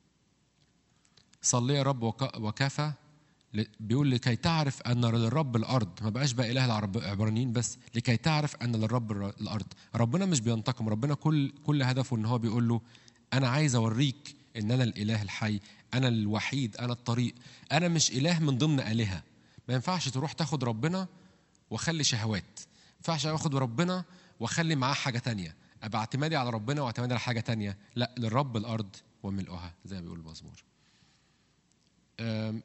صلي يا رب وك- وكفى ل- بيقول لكي تعرف ان للرب الارض ما بقاش بقى اله العرب- العبرانيين بس لكي تعرف ان للرب الر- الارض ربنا مش بينتقم ربنا كل كل هدفه ان هو بيقول له انا عايز اوريك ان انا الاله الحي انا الوحيد انا الطريق انا مش اله من ضمن الهه ما ينفعش تروح تاخد ربنا واخلي شهوات ما ينفعش اخد ربنا واخلي معاه حاجه تانية ابقى اعتمادي على ربنا واعتمادي على حاجه تانية لا للرب الارض وملؤها زي ما بيقول المزمور أم،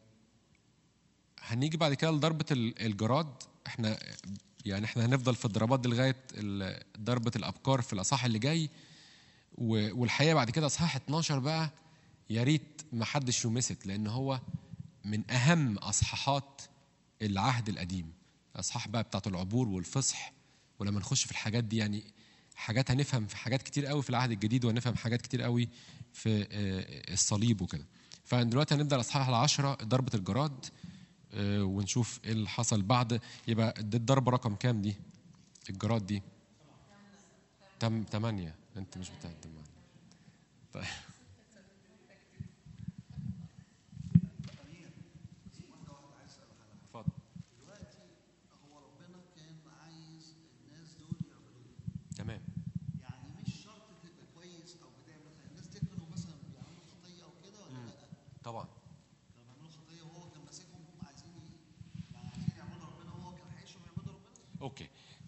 هنيجي بعد كده لضربة ال- الجراد احنا يعني احنا هنفضل في الضربات دي لغاية ال- ضربة الأبكار في الأصحاح اللي جاي و- والحقيقة بعد كده أصحاح 12 بقى يا ريت ما حدش يمست لأن هو من أهم أصحاحات العهد القديم أصحاح بقى بتاعت العبور والفصح ولما نخش في الحاجات دي يعني حاجات هنفهم في حاجات كتير قوي في العهد الجديد وهنفهم حاجات كتير قوي في آه، الصليب وكده فدلوقتي هنبدا الاصحاح العشرة ضربه الجراد آه، ونشوف ايه اللي حصل بعد يبقى دي الضربه رقم كام دي الجراد دي تم تمانية انت مش بتاع التمانية طيب اتفضل دلوقتي هو ربنا كان عايز الناس دول يعبدوه تمام يعني مش شرط تبقى كويس او بتعمل مثلا الناس دي كانوا مثلا بيعملوا خطيه او كده ولا لا؟ طبعا كانوا بيعملوا خطيه وهو كان ماسكهم هم عايزين ي- يعني عايزين يعبدوا ربنا وهو كان عايشهم يعبدوا ربنا؟ اوكي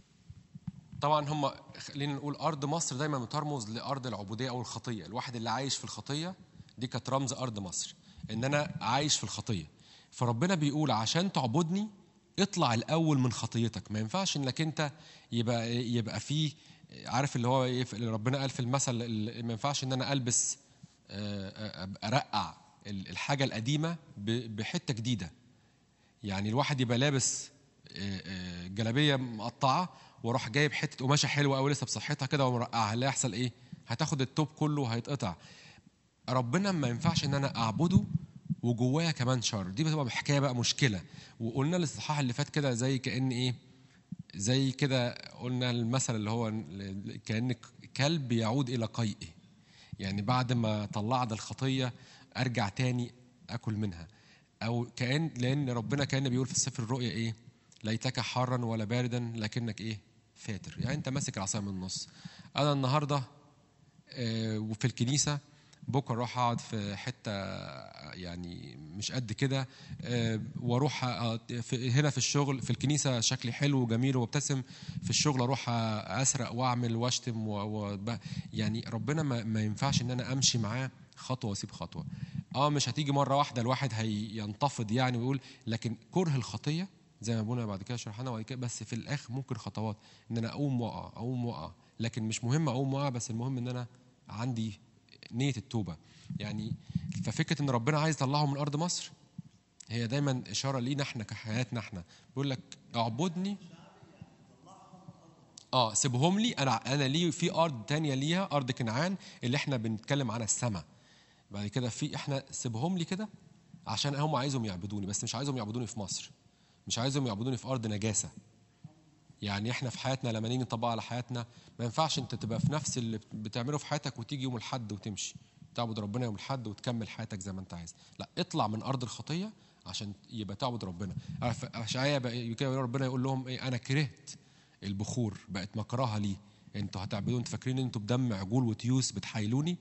طبعا هم خلينا نقول ارض مصر دايما بترمز لارض العبوديه او الخطيه الواحد اللي عايش في الخطيه دي كانت رمز ارض مصر ان انا عايش في الخطيه فربنا بيقول عشان تعبدني اطلع الاول من خطيتك ما ينفعش انك انت يبقى يبقى فيه عارف اللي هو ايه اللي ربنا قال في المثل اللي ما ينفعش ان انا البس آه، آه، ارقع الحاجه القديمه ب- بحته جديده يعني الواحد يبقى لابس آه، آه، جلابيه مقطعه واروح جايب حته قماشه حلوه قوي لسه بصحتها كده ومرقعها اللي هيحصل ايه؟ هتاخد التوب كله هيتقطع ربنا ما ينفعش ان انا اعبده وجوايا كمان شر دي بتبقى حكايه بقى مشكله وقلنا الاصحاح اللي فات كده زي كان ايه زي كده قلنا المثل اللي هو كان كلب يعود الى قيئه يعني بعد ما طلعت الخطيه ارجع تاني اكل منها او كان لان ربنا كان بيقول في السفر الرؤيا ايه ليتك حارا ولا باردا لكنك ايه فاتر يعني انت ماسك العصايه من النص انا النهارده آه، وفي الكنيسه بكره اروح اقعد في حته يعني مش قد كده آه، واروح أ- في- هنا في الشغل في الكنيسه شكلي حلو وجميل وابتسم في الشغل اروح اسرق واعمل واشتم و... و... يعني ربنا ما... ما ينفعش ان انا امشي معاه خطوه واسيب خطوه اه مش هتيجي مره واحده الواحد هينتفض يعني ويقول لكن كره الخطيه زي ما ابونا بعد كده شرحنا بعد كده بس في الاخر ممكن خطوات ان انا اقوم واقع اقوم واقع لكن مش مهم اقوم واقع بس المهم ان انا عندي نيه التوبه يعني ففكره ان ربنا عايز يطلعه من ارض مصر هي دايما اشاره لينا احنا كحياتنا احنا بيقول لك اعبدني اه سيبهم لي انا انا لي في ارض تانية ليها ارض كنعان اللي احنا بنتكلم عنها السماء بعد كده في احنا سيبهم لي كده عشان هم عايزهم يعبدوني بس مش عايزهم يعبدوني في مصر مش عايزهم يعبدوني في ارض نجاسه يعني احنا في حياتنا لما نيجي نطبقها على حياتنا ما ينفعش انت تبقى في نفس اللي بتعمله في حياتك وتيجي يوم الاحد وتمشي تعبد ربنا يوم الاحد وتكمل حياتك زي ما انت عايز لا اطلع من ارض الخطيه عشان يبقى تعبد ربنا عارف اشعياء بقى كده ربنا يقول لهم ايه انا كرهت البخور بقت مكرهه لي انتوا هتعبدوا انتوا فاكرين انتوا بدم عجول وتيوس بتحايلوني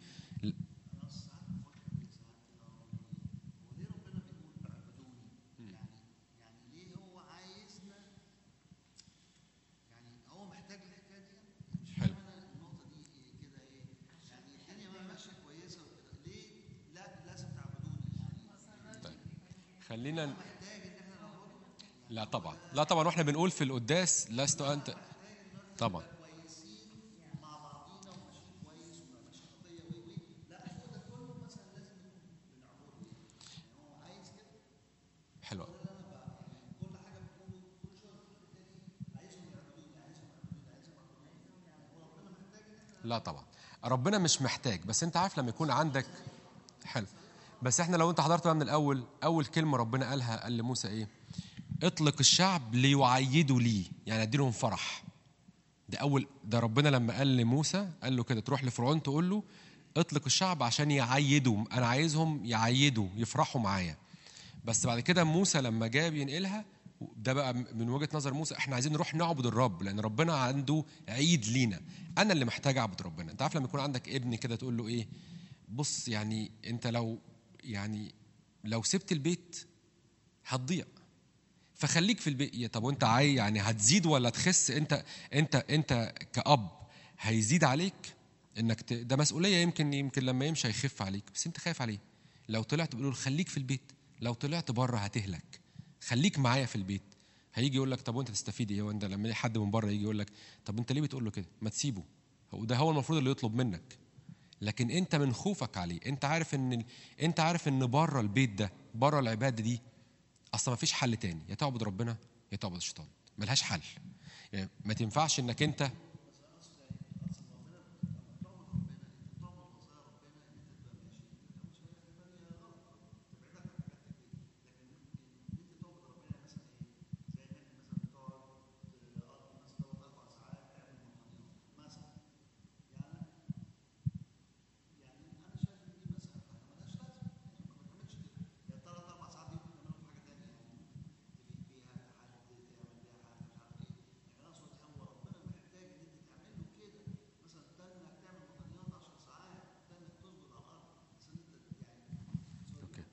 يعني ليه هو عايزنا يعني هو محتاج الحكايه دي مش حلو. فاهم انا النقطه دي إيه كده ايه يعني الدنيا ما ماشيه كويسه وكده ليه لا لازم تعبدوني يعني طيب خلينا ن- لا طبعا لا طبعا واحنا بنقول في القداس لست انت طبعا حلو أوي. لا طبعا ربنا مش محتاج بس انت عارف لما يكون عندك حلو بس احنا لو انت حضرت بقى من الاول اول كلمه ربنا قالها قال لموسى ايه اطلق الشعب ليعيدوا لي يعني اديلهم فرح ده اول ده ربنا لما قال لموسى قال له كده تروح لفرعون تقول له اطلق الشعب عشان يعيدوا انا عايزهم يعيدوا يفرحوا معايا بس بعد كده موسى لما جاء بينقلها ده بقى من وجهه نظر موسى احنا عايزين نروح نعبد الرب لان ربنا عنده عيد لينا انا اللي محتاج اعبد ربنا انت عارف لما يكون عندك ابن كده تقول له ايه بص يعني انت لو يعني لو سبت البيت هتضيع فخليك في البيت يا طب وانت عاي يعني هتزيد ولا تخس انت انت انت كأب هيزيد عليك انك ت... ده مسؤوليه يمكن يمكن لما يمشي هيخف عليك بس انت خايف عليه لو طلعت بيقولوا له خليك في البيت لو طلعت بره هتهلك خليك معايا في البيت هيجي يقول لك طب وانت تستفيد ايه وانت لما حد من بره يجي يقول لك طب انت ليه بتقول له كده ما تسيبه هو ده هو المفروض اللي يطلب منك لكن انت من خوفك عليه انت عارف ان ال... انت عارف ان بره البيت ده بره العباده دي اصلا ما فيش حل تاني يا تعبد ربنا يا تعبد الشيطان ملهاش حل يعني ما تنفعش انك انت اوكي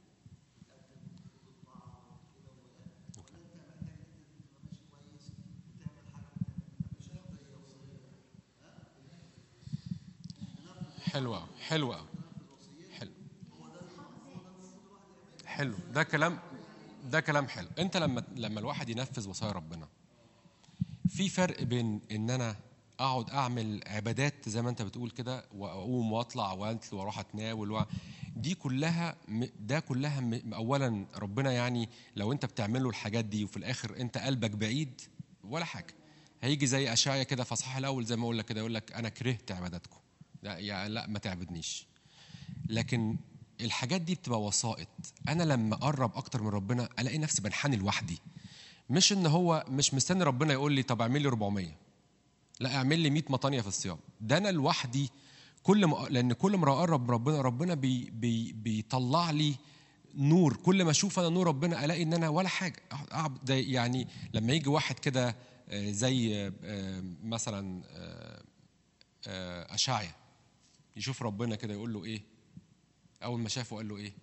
حلوة أوي، حلوة أوي. حلو حلو ده كلام ده كلام حلو انت لما لما الواحد ينفذ وصايا ربنا في فرق بين ان انا اقعد اعمل عبادات زي ما انت بتقول كده واقوم واطلع وانتل واروح اتناول و... دي كلها م- ده كلها م- اولا ربنا يعني لو انت بتعمل له الحاجات دي وفي الاخر انت قلبك بعيد ولا حاجه هيجي زي اشعيا كده في اصحاح الاول زي ما اقول لك كده يقول لك انا كرهت عباداتكم لا يعني لا ما تعبدنيش لكن الحاجات دي بتبقى وسائط انا لما اقرب اكتر من ربنا الاقي نفسي بنحني لوحدي مش ان هو مش مستني ربنا يقول لي طب اعمل لي 400 لا اعمل لي 100 مطانيه في الصيام ده انا لوحدي كل ما لان كل ما اقرب من ربنا ربنا بي بي بيطلع لي نور كل ما اشوف انا نور ربنا الاقي ان انا ولا حاجه أقعد- ده يعني لما يجي واحد كده آه، زي آه، آه، مثلا آه، آه، اشعيا يشوف ربنا كده يقول له ايه اول ما شافه قال له ايه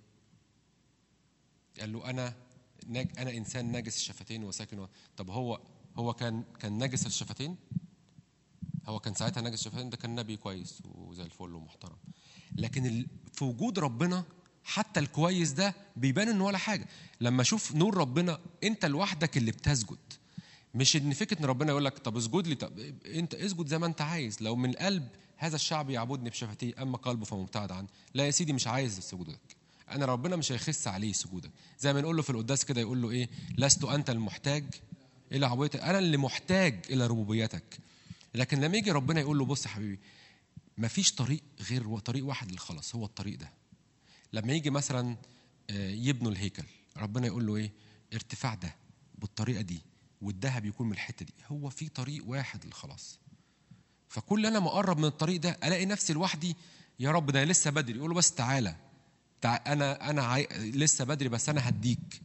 قال له انا نج... انا انسان نجس الشفتين وساكن و... طب هو هو كان كان نجس الشفتين هو كان ساعتها نجس الشفتين ده كان نبي كويس وزي الفل ومحترم لكن ال... في وجود ربنا حتى الكويس ده بيبان انه ولا حاجه لما اشوف نور ربنا انت لوحدك اللي بتسجد مش ان فكره ان ربنا يقول لك طب اسجد لي طب انت اسجد زي ما انت عايز لو من القلب هذا الشعب يعبدني بشفتيه اما قلبه فمبتعد عني لا يا سيدي مش عايز سجودك انا ربنا مش هيخس عليه سجودك زي ما نقول له في القداس كده يقول له ايه لست انت المحتاج الى عبوديتك انا اللي محتاج الى ربوبيتك لكن لما يجي ربنا يقول له بص يا حبيبي مفيش طريق غير طريق واحد للخلاص هو الطريق ده لما يجي مثلا آه، يبنوا الهيكل ربنا يقول له ايه ارتفاع ده بالطريقه دي والذهب يكون من الحته دي هو في طريق واحد للخلاص فكل انا ما اقرب من الطريق ده الاقي نفسي لوحدي يا رب ده لسه بدري يقول له بس تعالى تع... انا انا عاي... لسه بدري بس انا هديك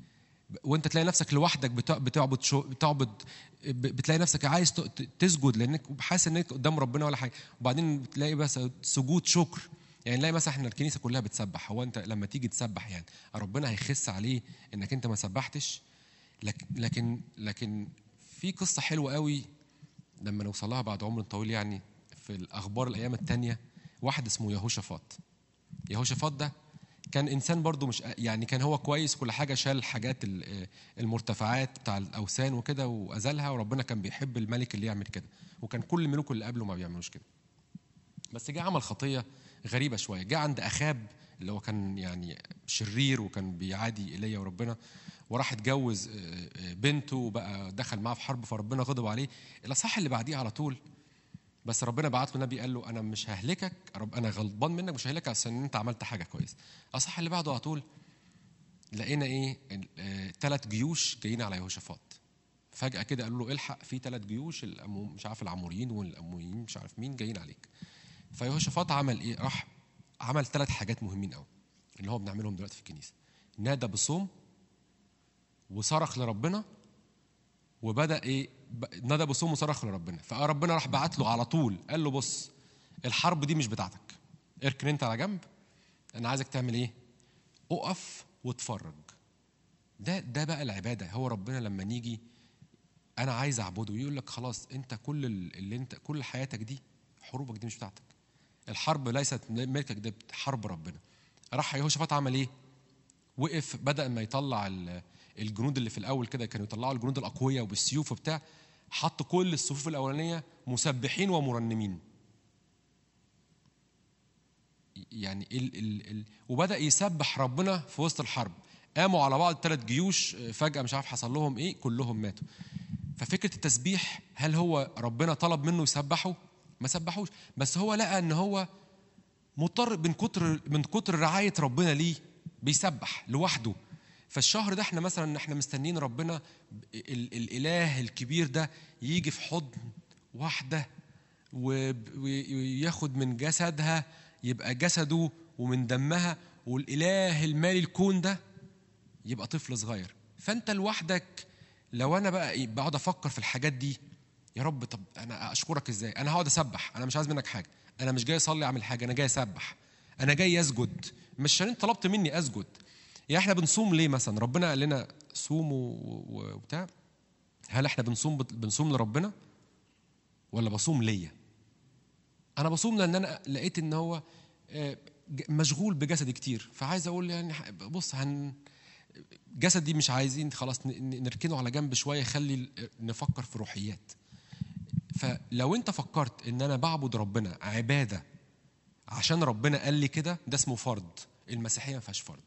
وانت تلاقي نفسك لوحدك بتع- بتعبد شو بتعبد ب- بتلاقي نفسك عايز ت- ت- تسجد لانك حاسس انك قدام ربنا ولا حاجه وبعدين بتلاقي بس سجود شكر يعني نلاقي مثلا احنا الكنيسه كلها بتسبح هو انت لما تيجي تسبح يعني ربنا هيخس عليه انك انت ما سبحتش لكن لكن لكن في قصه حلوه قوي لما نوصلها بعد عمر طويل يعني في الاخبار الايام التانية واحد اسمه يهوشافاط يهوشافاط ده كان انسان برضو مش يعني كان هو كويس كل حاجه شال الحاجات ال- المرتفعات بتاع الاوثان وكده وازالها وربنا كان بيحب الملك اللي يعمل كده وكان كل الملوك اللي قبله ما بيعملوش كده بس جه عمل خطيه غريبه شويه جه عند اخاب اللي هو كان يعني شرير وكان بيعادي ايليا وربنا وراح اتجوز آه، آه، بنته وبقى دخل معاه في حرب فربنا غضب عليه الاصح اللي بعديه على طول بس ربنا بعت له نبي قال له انا مش ههلكك رب انا غلطان منك مش ههلكك عشان انت عملت حاجه كويسه اصح اللي بعده على طول لقينا ايه ثلاث جيوش جايين على يهوشافاط فجاه كده قالوا له الحق في ثلاث جيوش الأمو مش عارف العموريين والامويين مش عارف مين جايين عليك فيهوشافاط عمل ايه راح عمل ثلاث حاجات مهمين قوي اللي هو بنعملهم دلوقتي في الكنيسه نادى بصوم وصرخ لربنا وبدا ايه ب- نادى بصوم وصرخ لربنا فربنا راح بعت له على طول قال له بص الحرب دي مش بتاعتك اركن انت على جنب انا عايزك تعمل ايه اقف واتفرج ده ده بقى العباده هو ربنا لما نيجي انا عايز اعبده يقول لك خلاص انت كل ال- اللي انت كل حياتك دي حروبك دي مش بتاعتك الحرب ليست ملكك ده حرب ربنا راح يهوشافاط عمل ايه وقف بدا ما يطلع ال- الجنود اللي في الاول كده كانوا يطلعوا الجنود الاقوياء وبالسيوف وبتاع حط كل الصفوف الاولانيه مسبحين ومرنمين يعني ال ال ال وبدا يسبح ربنا في وسط الحرب قاموا على بعض ثلاث جيوش فجاه مش عارف حصل لهم ايه كلهم ماتوا ففكره التسبيح هل هو ربنا طلب منه يسبحه ما سبحوش بس هو لقى ان هو مضطر من كتر من كتر رعايه ربنا ليه بيسبح لوحده فالشهر ده احنا مثلا احنا مستنيين ربنا ال الاله الكبير ده يجي في حضن واحده و- وياخد من جسدها يبقى جسده ومن دمها والاله المالي الكون ده يبقى طفل صغير فانت لوحدك لو انا بقى إيه بقعد افكر في الحاجات دي يا رب طب انا اشكرك ازاي انا هقعد اسبح انا مش عايز منك حاجه انا مش جاي اصلي اعمل حاجه انا جاي اسبح انا جاي اسجد مش عشان انت طلبت مني اسجد يعني احنا بنصوم ليه مثلا ربنا قال لنا صوموا و- وبتاع هل احنا بنصوم بنصوم لربنا ولا بصوم ليا انا بصوم لان انا لقيت ان هو آه، ج- مشغول بجسدي كتير فعايز اقول يعني ح- بص هن جسدي مش عايزين خلاص ن- ن- نركنه على جنب شويه خلي ال- نفكر في روحيات فلو انت فكرت ان انا بعبد ربنا عباده عشان ربنا قال لي كده ده اسمه فرض المسيحيه ما فيهاش فرض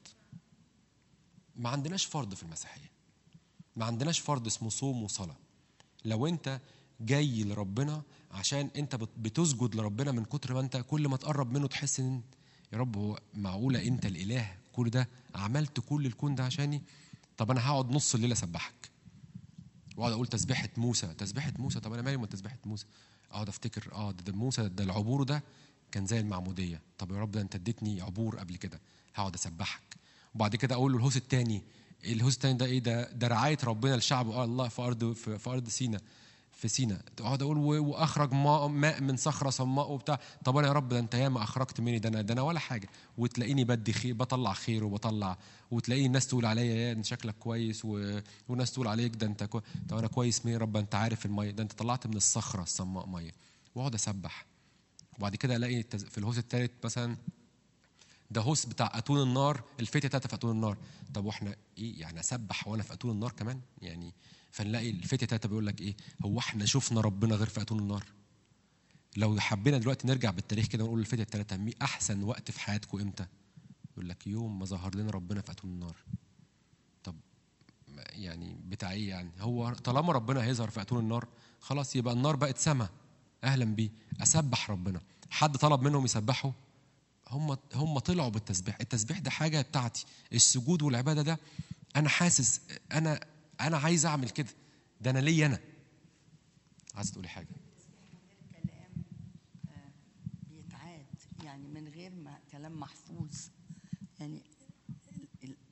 ما عندناش فرض في المسيحيه ما عندناش فرض اسمه صوم وصلاه لو انت جاي لربنا عشان انت بت- بتسجد لربنا من كتر ما انت كل ما تقرب منه تحس ان يا رب هو معقوله انت الاله كل ده عملت كل الكون ده عشاني طب انا هقعد نص الليل اسبحك واقعد اقول تسبيحه موسى تسبيحه موسى طب انا مالي من تسبيحه موسى اقعد افتكر اه ده, ده موسى ده العبور ده كان زي المعموديه طب يا رب ده انت اديتني عبور قبل كده هقعد اسبحك وبعد كده اقول له الهوس الثاني الهوس الثاني ده ايه ده ده رعايه ربنا لشعبه اه الله في ارض في, في ارض سينا في سينا اقعد اقول و- واخرج ماء, ماء من صخره صماء وبتاع طب انا يا رب ده انت ياما اخرجت مني ده انا ده انا ولا حاجه وتلاقيني بدي خير بطلع خير وبطلع وتلاقيني الناس تقول عليا يا انت شكلك كويس و... وناس تقول عليك ده انت كو... طب انا كويس مين يا رب انت عارف الميه ده انت طلعت من الصخره الصماء ميه واقعد اسبح وبعد كده الاقي التز- في الهوس الثالث مثلا ده هوس بتاع اتون النار الفتيه بتاعتها في اتون النار طب واحنا ايه يعني اسبح وانا في اتون النار كمان يعني فنلاقي الفتيه بتاعتها بيقول لك ايه هو احنا شفنا ربنا غير في اتون النار لو حبينا دلوقتي نرجع بالتاريخ كده ونقول الفتيه الثلاثه مي احسن وقت في حياتكم امتى يقول لك يوم ما ظهر لنا ربنا في اتون النار طب ما- يعني بتاع ايه يعني هو طالما ربنا هيظهر في اتون النار خلاص يبقى النار بقت سما اهلا بيه اسبح ربنا حد طلب منهم يسبحوا هم هم طلعوا بالتسبيح التسبيح ده حاجه بتاعتي السجود والعباده ده انا حاسس انا انا عايز اعمل كده ده انا ليا انا عايز تقولي حاجه كلام آه، بيتعاد يعني من غير ما كلام محفوظ يعني ال- ال-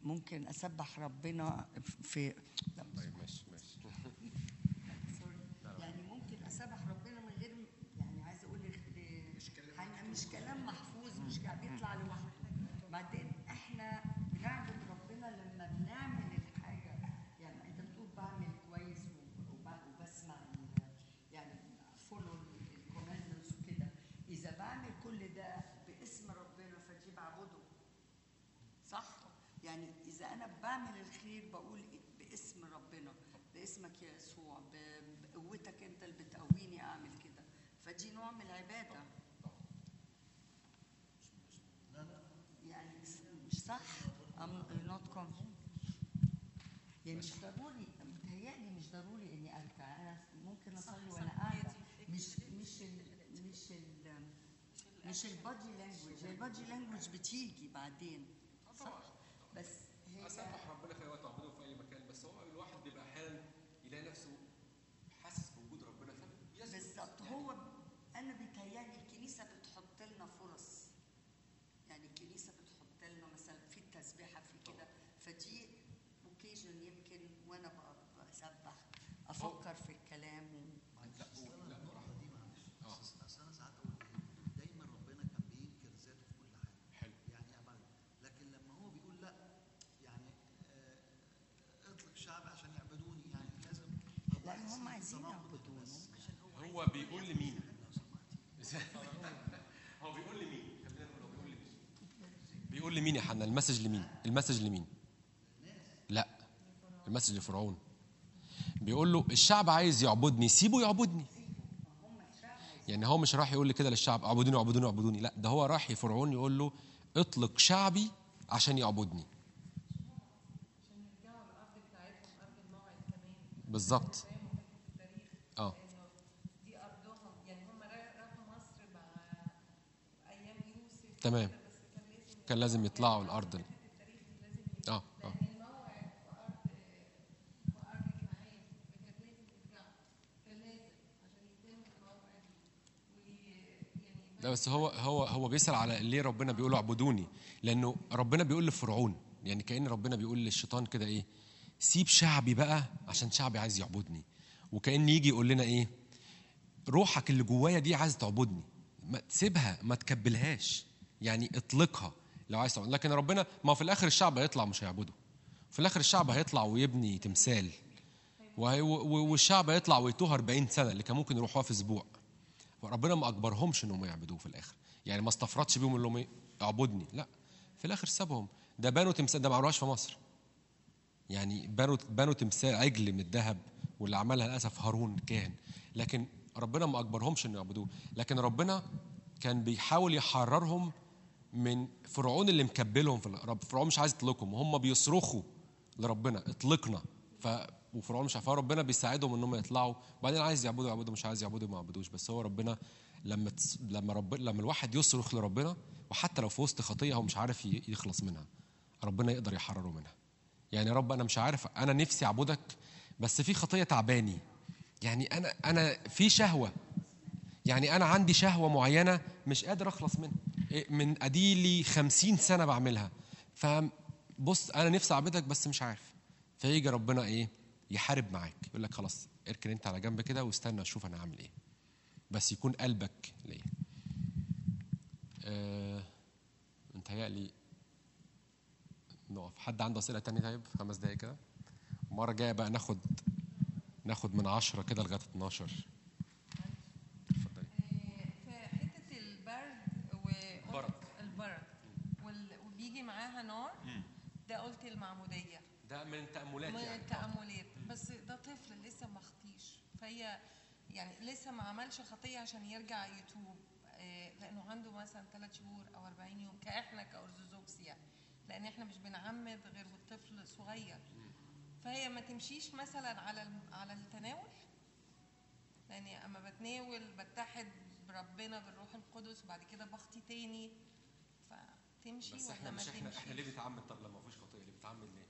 ممكن اسبح ربنا في لا، طيب ماشي ماشي سوري. يعني ممكن اسبح ربنا من غير يعني عايزه اقول ل- مش كلام مش كلام محفوظ مش كلام بيطلع لوحده بعدين احنا بنعبد ربنا لما بنعمل الحاجه يعني انت بتقول بعمل كويس وب- وب- وبسمع ال- يعني فولو الكوماندمنتس وكده اذا بعمل كل ده باسم ربنا فدي بعبده صح؟ يعني إذا أنا بعمل الخير بقول باسم ربنا باسمك يا يسوع ب- بقوتك أنت اللي بتقويني أعمل كده فدي نوع من العبادة يعني مش صح؟ I'm not convinced يعني مش ضروري متهيألي مش ضروري إني أركع أنا ممكن أصلي وأنا قاعدة مش مش ال مش ال مش البادي لانجوج البادي لانجوج بتيجي بعدين صح بس هي اسبح ربنا في اي وقت اعبده في اي مكان بس هو الواحد بيبقى احيانا يلاقي نفسه حاسس بوجود ربنا فبيسكت بالظبط هو انا بيتهيألي الكنيسه بتحط لنا فرص يعني الكنيسه بتحط لنا مثلا في التسبيحه في كده فدي اوكيجن يمكن وانا ب- بسبح افكر في الكلام و... دي معلش بس اصل انا ساعات اقول ايه دايما ربنا كان بينكر ذاته في كل حاجه حلو. يعني أبدا لكن لما هو بيقول لا يعني آه، اطلق شعب عشان يعبدوني يعني لازم طب لان أحس هم إن في عايزين تناقض يعبدونا بس. هو بيقول لمين؟ هو بيقول لمين؟ خلينا نقول هو بيقول لمين؟ بيقول لمين يا حنا؟ المسج لمين؟ المسج لمين؟ لا المسج لفرعون بيقول له الشعب عايز يعبدني سيبه يعبدني يعني هو مش راح يقول لي كده للشعب اعبدوني اعبدوني اعبدوني لا ده هو راح فرعون يقول له اطلق شعبي عشان يعبدني بالظبط اه دي ارضهم يعني هم راحوا مصر مع ايام يوسف تمام بس كان لازم كان لازم يطلعوا الارض ال- اه اه الموعد في ارض في ارض كنعان فكان لازم يرجعوا كان لازم عشان يتم الموعد ويعني لا بس هو هو هو بيسأل على ليه ربنا بيقول اعبدوني لانه ربنا بيقول لفرعون يعني كأن ربنا بيقول للشيطان كده ايه سيب شعبي بقى عشان شعبي عايز يعبدني وكأن يجي يقول لنا ايه روحك اللي جوايا دي عايز تعبدني ما تسيبها ما تكبلهاش يعني اطلقها لو عايز تعبد لكن ربنا ما هو في الاخر الشعب هيطلع مش هيعبده في الاخر الشعب هيطلع ويبني تمثال وهي- و- والشعب هيطلع ويتوه 40 سنه اللي كان ممكن يروحوها في اسبوع وربنا ما اجبرهمش انهم يعبدوه في الاخر يعني ما استفردش بيهم اللي هم إيه؟ اعبدني لا في الاخر سابهم ده بنوا تمثال ده ما عملوهاش في مصر يعني بنوا بنوا تمثال عجل من الذهب واللي عملها للاسف هارون كاهن لكن ربنا ما اجبرهمش انه يعبدوه لكن ربنا كان بيحاول يحررهم من فرعون اللي مكبلهم في الرب فرعون مش عايز يطلقهم وهم بيصرخوا لربنا اطلقنا ف وفرعون مش عارف ربنا بيساعدهم ان هم يطلعوا وبعدين عايز يعبدوا يعبدوا مش عايز يعبدوا ما يعبدوش بس هو ربنا لما تس... لما رب... لما الواحد يصرخ لربنا وحتى لو في وسط خطيه هو مش عارف ي- يخلص منها ربنا يقدر يحرره منها يعني يا رب انا مش عارف انا نفسي اعبدك بس في خطيه تعباني يعني انا انا في شهوه يعني انا عندي شهوه معينه مش قادر اخلص منها إيه، من اديلي خمسين سنه بعملها فبص انا نفسي اعبدك بس مش عارف فيجي ربنا ايه يحارب معاك يقول لك خلاص اركن انت على جنب كده واستنى اشوف انا هعمل ايه بس يكون قلبك ليا آه متهيألي نقف حد عنده اسئله تانية طيب خمس دقايق كده المره الجايه بقى ناخد ناخد من 10 كده لغايه 12 اتفضلي في حته البرد و برد. البرد وال- وبيجي معاها نار ده قلت المعموديه ده من التاملات من يعني التأملات بس ده طفل لسه ما خطيش فهي يعني لسه ما عملش خطية عشان يرجع يتوب آه، لأنه عنده مثلا ثلاث شهور أو 40 يوم كإحنا كأرثوذكس يعني لأن إحنا مش بنعمد غير والطفل صغير فهي ما تمشيش مثلا على الم- على التناول لأني أما بتناول بتحد بربنا بالروح القدس وبعد كده بخطي تاني فتمشي بس ولا احنا ما مش احنا احنا ليه تمشيش بنتعمد طب لما مفيش خطيه ليه بنتعمد ليه؟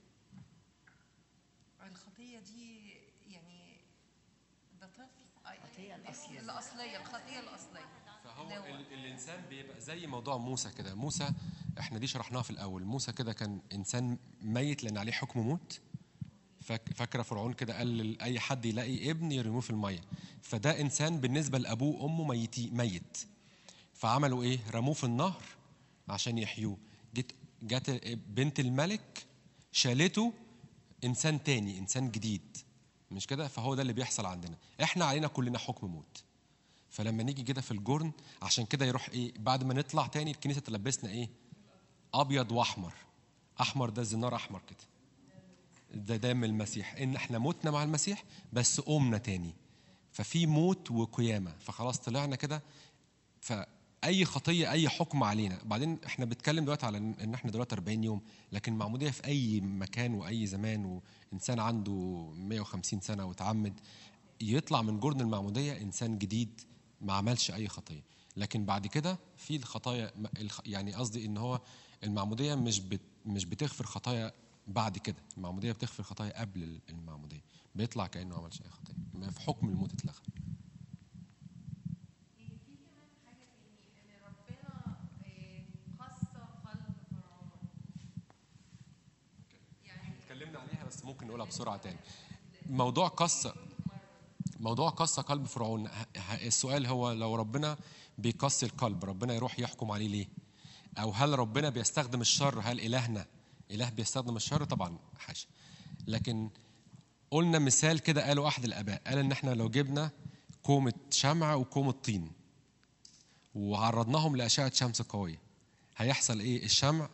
الخطية دي يعني ده طفل الخطية الأصلية. الأصلية الخطية الأصلية فهو اللي هو- ال- الانسان بيبقى زي موضوع موسى كده موسى احنا دي شرحناها في الاول موسى كده كان انسان ميت لان عليه حكم موت فاك- فاكره فرعون كده قال لاي حد يلاقي ابن يرموه في الميه فده انسان بالنسبه لابوه وامه ميتي ميت فعملوا ايه رموه في النهر عشان يحيوه جت جت بنت الملك شالته انسان تاني انسان جديد مش كده فهو ده اللي بيحصل عندنا احنا علينا كلنا حكم موت فلما نيجي كده في الجرن عشان كده يروح ايه بعد ما نطلع تاني الكنيسه تلبسنا ايه ابيض واحمر احمر ده زنار احمر كده ده دم المسيح ان احنا متنا مع المسيح بس قمنا تاني ففي موت وقيامه فخلاص طلعنا كده فاي خطيه اي حكم علينا بعدين احنا بنتكلم دلوقتي على ان إن احنا دلوقتي 40 يوم لكن معموديه في اي مكان واي زمان وانسان عنده 150 سنه وتعمد يطلع من جرن المعموديه انسان جديد ما عملش اي خطيه لكن بعد كده في الخطايا الخ- يعني قصدي ان هو المعموديه مش بت مش بتغفر خطايا بعد كده المعموديه بتغفر خطايا قبل المعموديه بيطلع كانه ما عملش اي خطيه ما في حكم الموت اتلغى اتكلمنا عليها بس ممكن نقولها بسرعه تاني موضوع قصه موضوع قصه قلب فرعون ه- ه- السؤال هو لو ربنا بيقصي القلب ربنا يروح يحكم عليه ليه او هل ربنا بيستخدم الشر هل الهنا اله بيستخدم الشر طبعا حاشا لكن قلنا مثال كده قاله احد الاباء قال ان احنا لو جبنا كومه شمع وكومه طين وعرضناهم لاشعه شمس قويه هيحصل ايه الشمع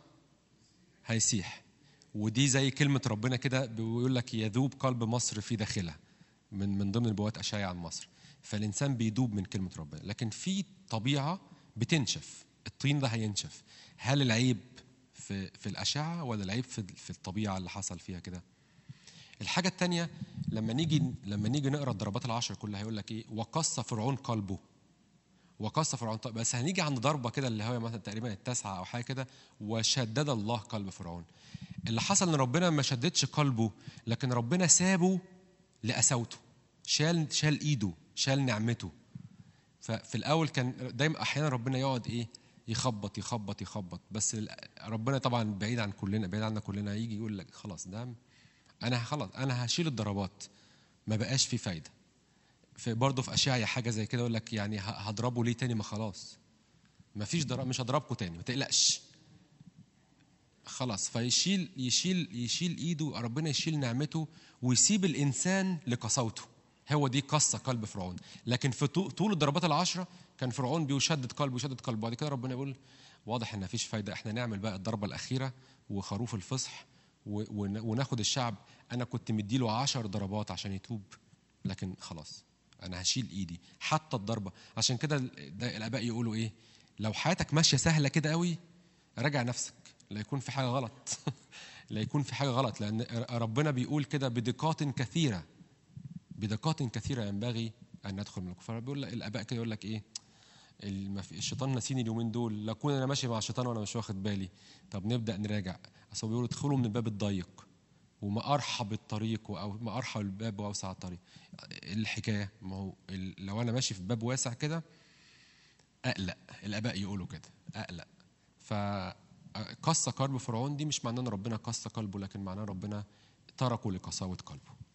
هيسيح ودي زي كلمة ربنا كده بيقول لك يذوب قلب مصر في داخلها من من ضمن نبوات أشعيا عن مصر فالإنسان بيدوب من كلمة ربنا لكن في طبيعة بتنشف الطين ده هينشف هل العيب في في الأشعة ولا العيب في في الطبيعة اللي حصل فيها كده الحاجة التانية لما نيجي لما نيجي نقرا الضربات العشر كلها هيقول لك ايه وقص فرعون قلبه وقص فرعون طيب بس هنيجي عند ضربه كده اللي هو مثلا تقريبا التاسعه او حاجه كده وشدد الله قلب فرعون اللي حصل ان ربنا ما شددش قلبه لكن ربنا سابه لقساوته شال شال ايده شال نعمته ففي الاول كان دايما احيانا ربنا يقعد ايه يخبط يخبط يخبط بس ال- ربنا طبعا بعيد عن كلنا بعيد عنا كلنا يجي يقول لك خلاص ده انا خلاص انا هشيل الضربات ما بقاش في فايده في برضه في اشعيا حاجه زي كده يقول لك يعني ه- هضربه ليه تاني ما خلاص ما فيش ضرب مش هضربكم تاني ما تقلقش خلاص فيشيل يشيل يشيل ايده ربنا يشيل نعمته ويسيب الانسان لقساوته هو دي قصه قلب فرعون لكن في طو- طول الضربات العشره كان فرعون بيشدد قلبه يشدد قلبه بعد كده ربنا يقول واضح ان مفيش فايده احنا نعمل بقى الضربه الاخيره وخروف الفصح و- ون- وناخد الشعب انا كنت مديله عشر ضربات عشان يتوب لكن خلاص انا هشيل ايدي حتى الضربه عشان كده ال- ده الاباء يقولوا ايه لو حياتك ماشيه سهله كده قوي راجع نفسك لا يكون في حاجه غلط لا يكون في حاجه غلط لان ربنا بيقول كده بدقات كثيره بدقات كثيره ينبغي ان ندخل من الكفار بيقول لك الاباء كده يقول لك ايه المف- الشيطان نسيني اليومين دول لا اكون انا ماشي مع الشيطان وانا مش واخد بالي طب نبدا نراجع اصل هو بيقولوا ادخلوا من الباب الضيق وما ارحب الطريق او ما ارحب الباب واوسع الطريق إيه الحكايه ما هو ال- لو انا ماشي في باب واسع كده اقلق الاباء يقولوا كده اقلق فقص قلب فرعون دي مش معناه ان ربنا قص قلبه لكن معناه ربنا تركه لقساوه قلبه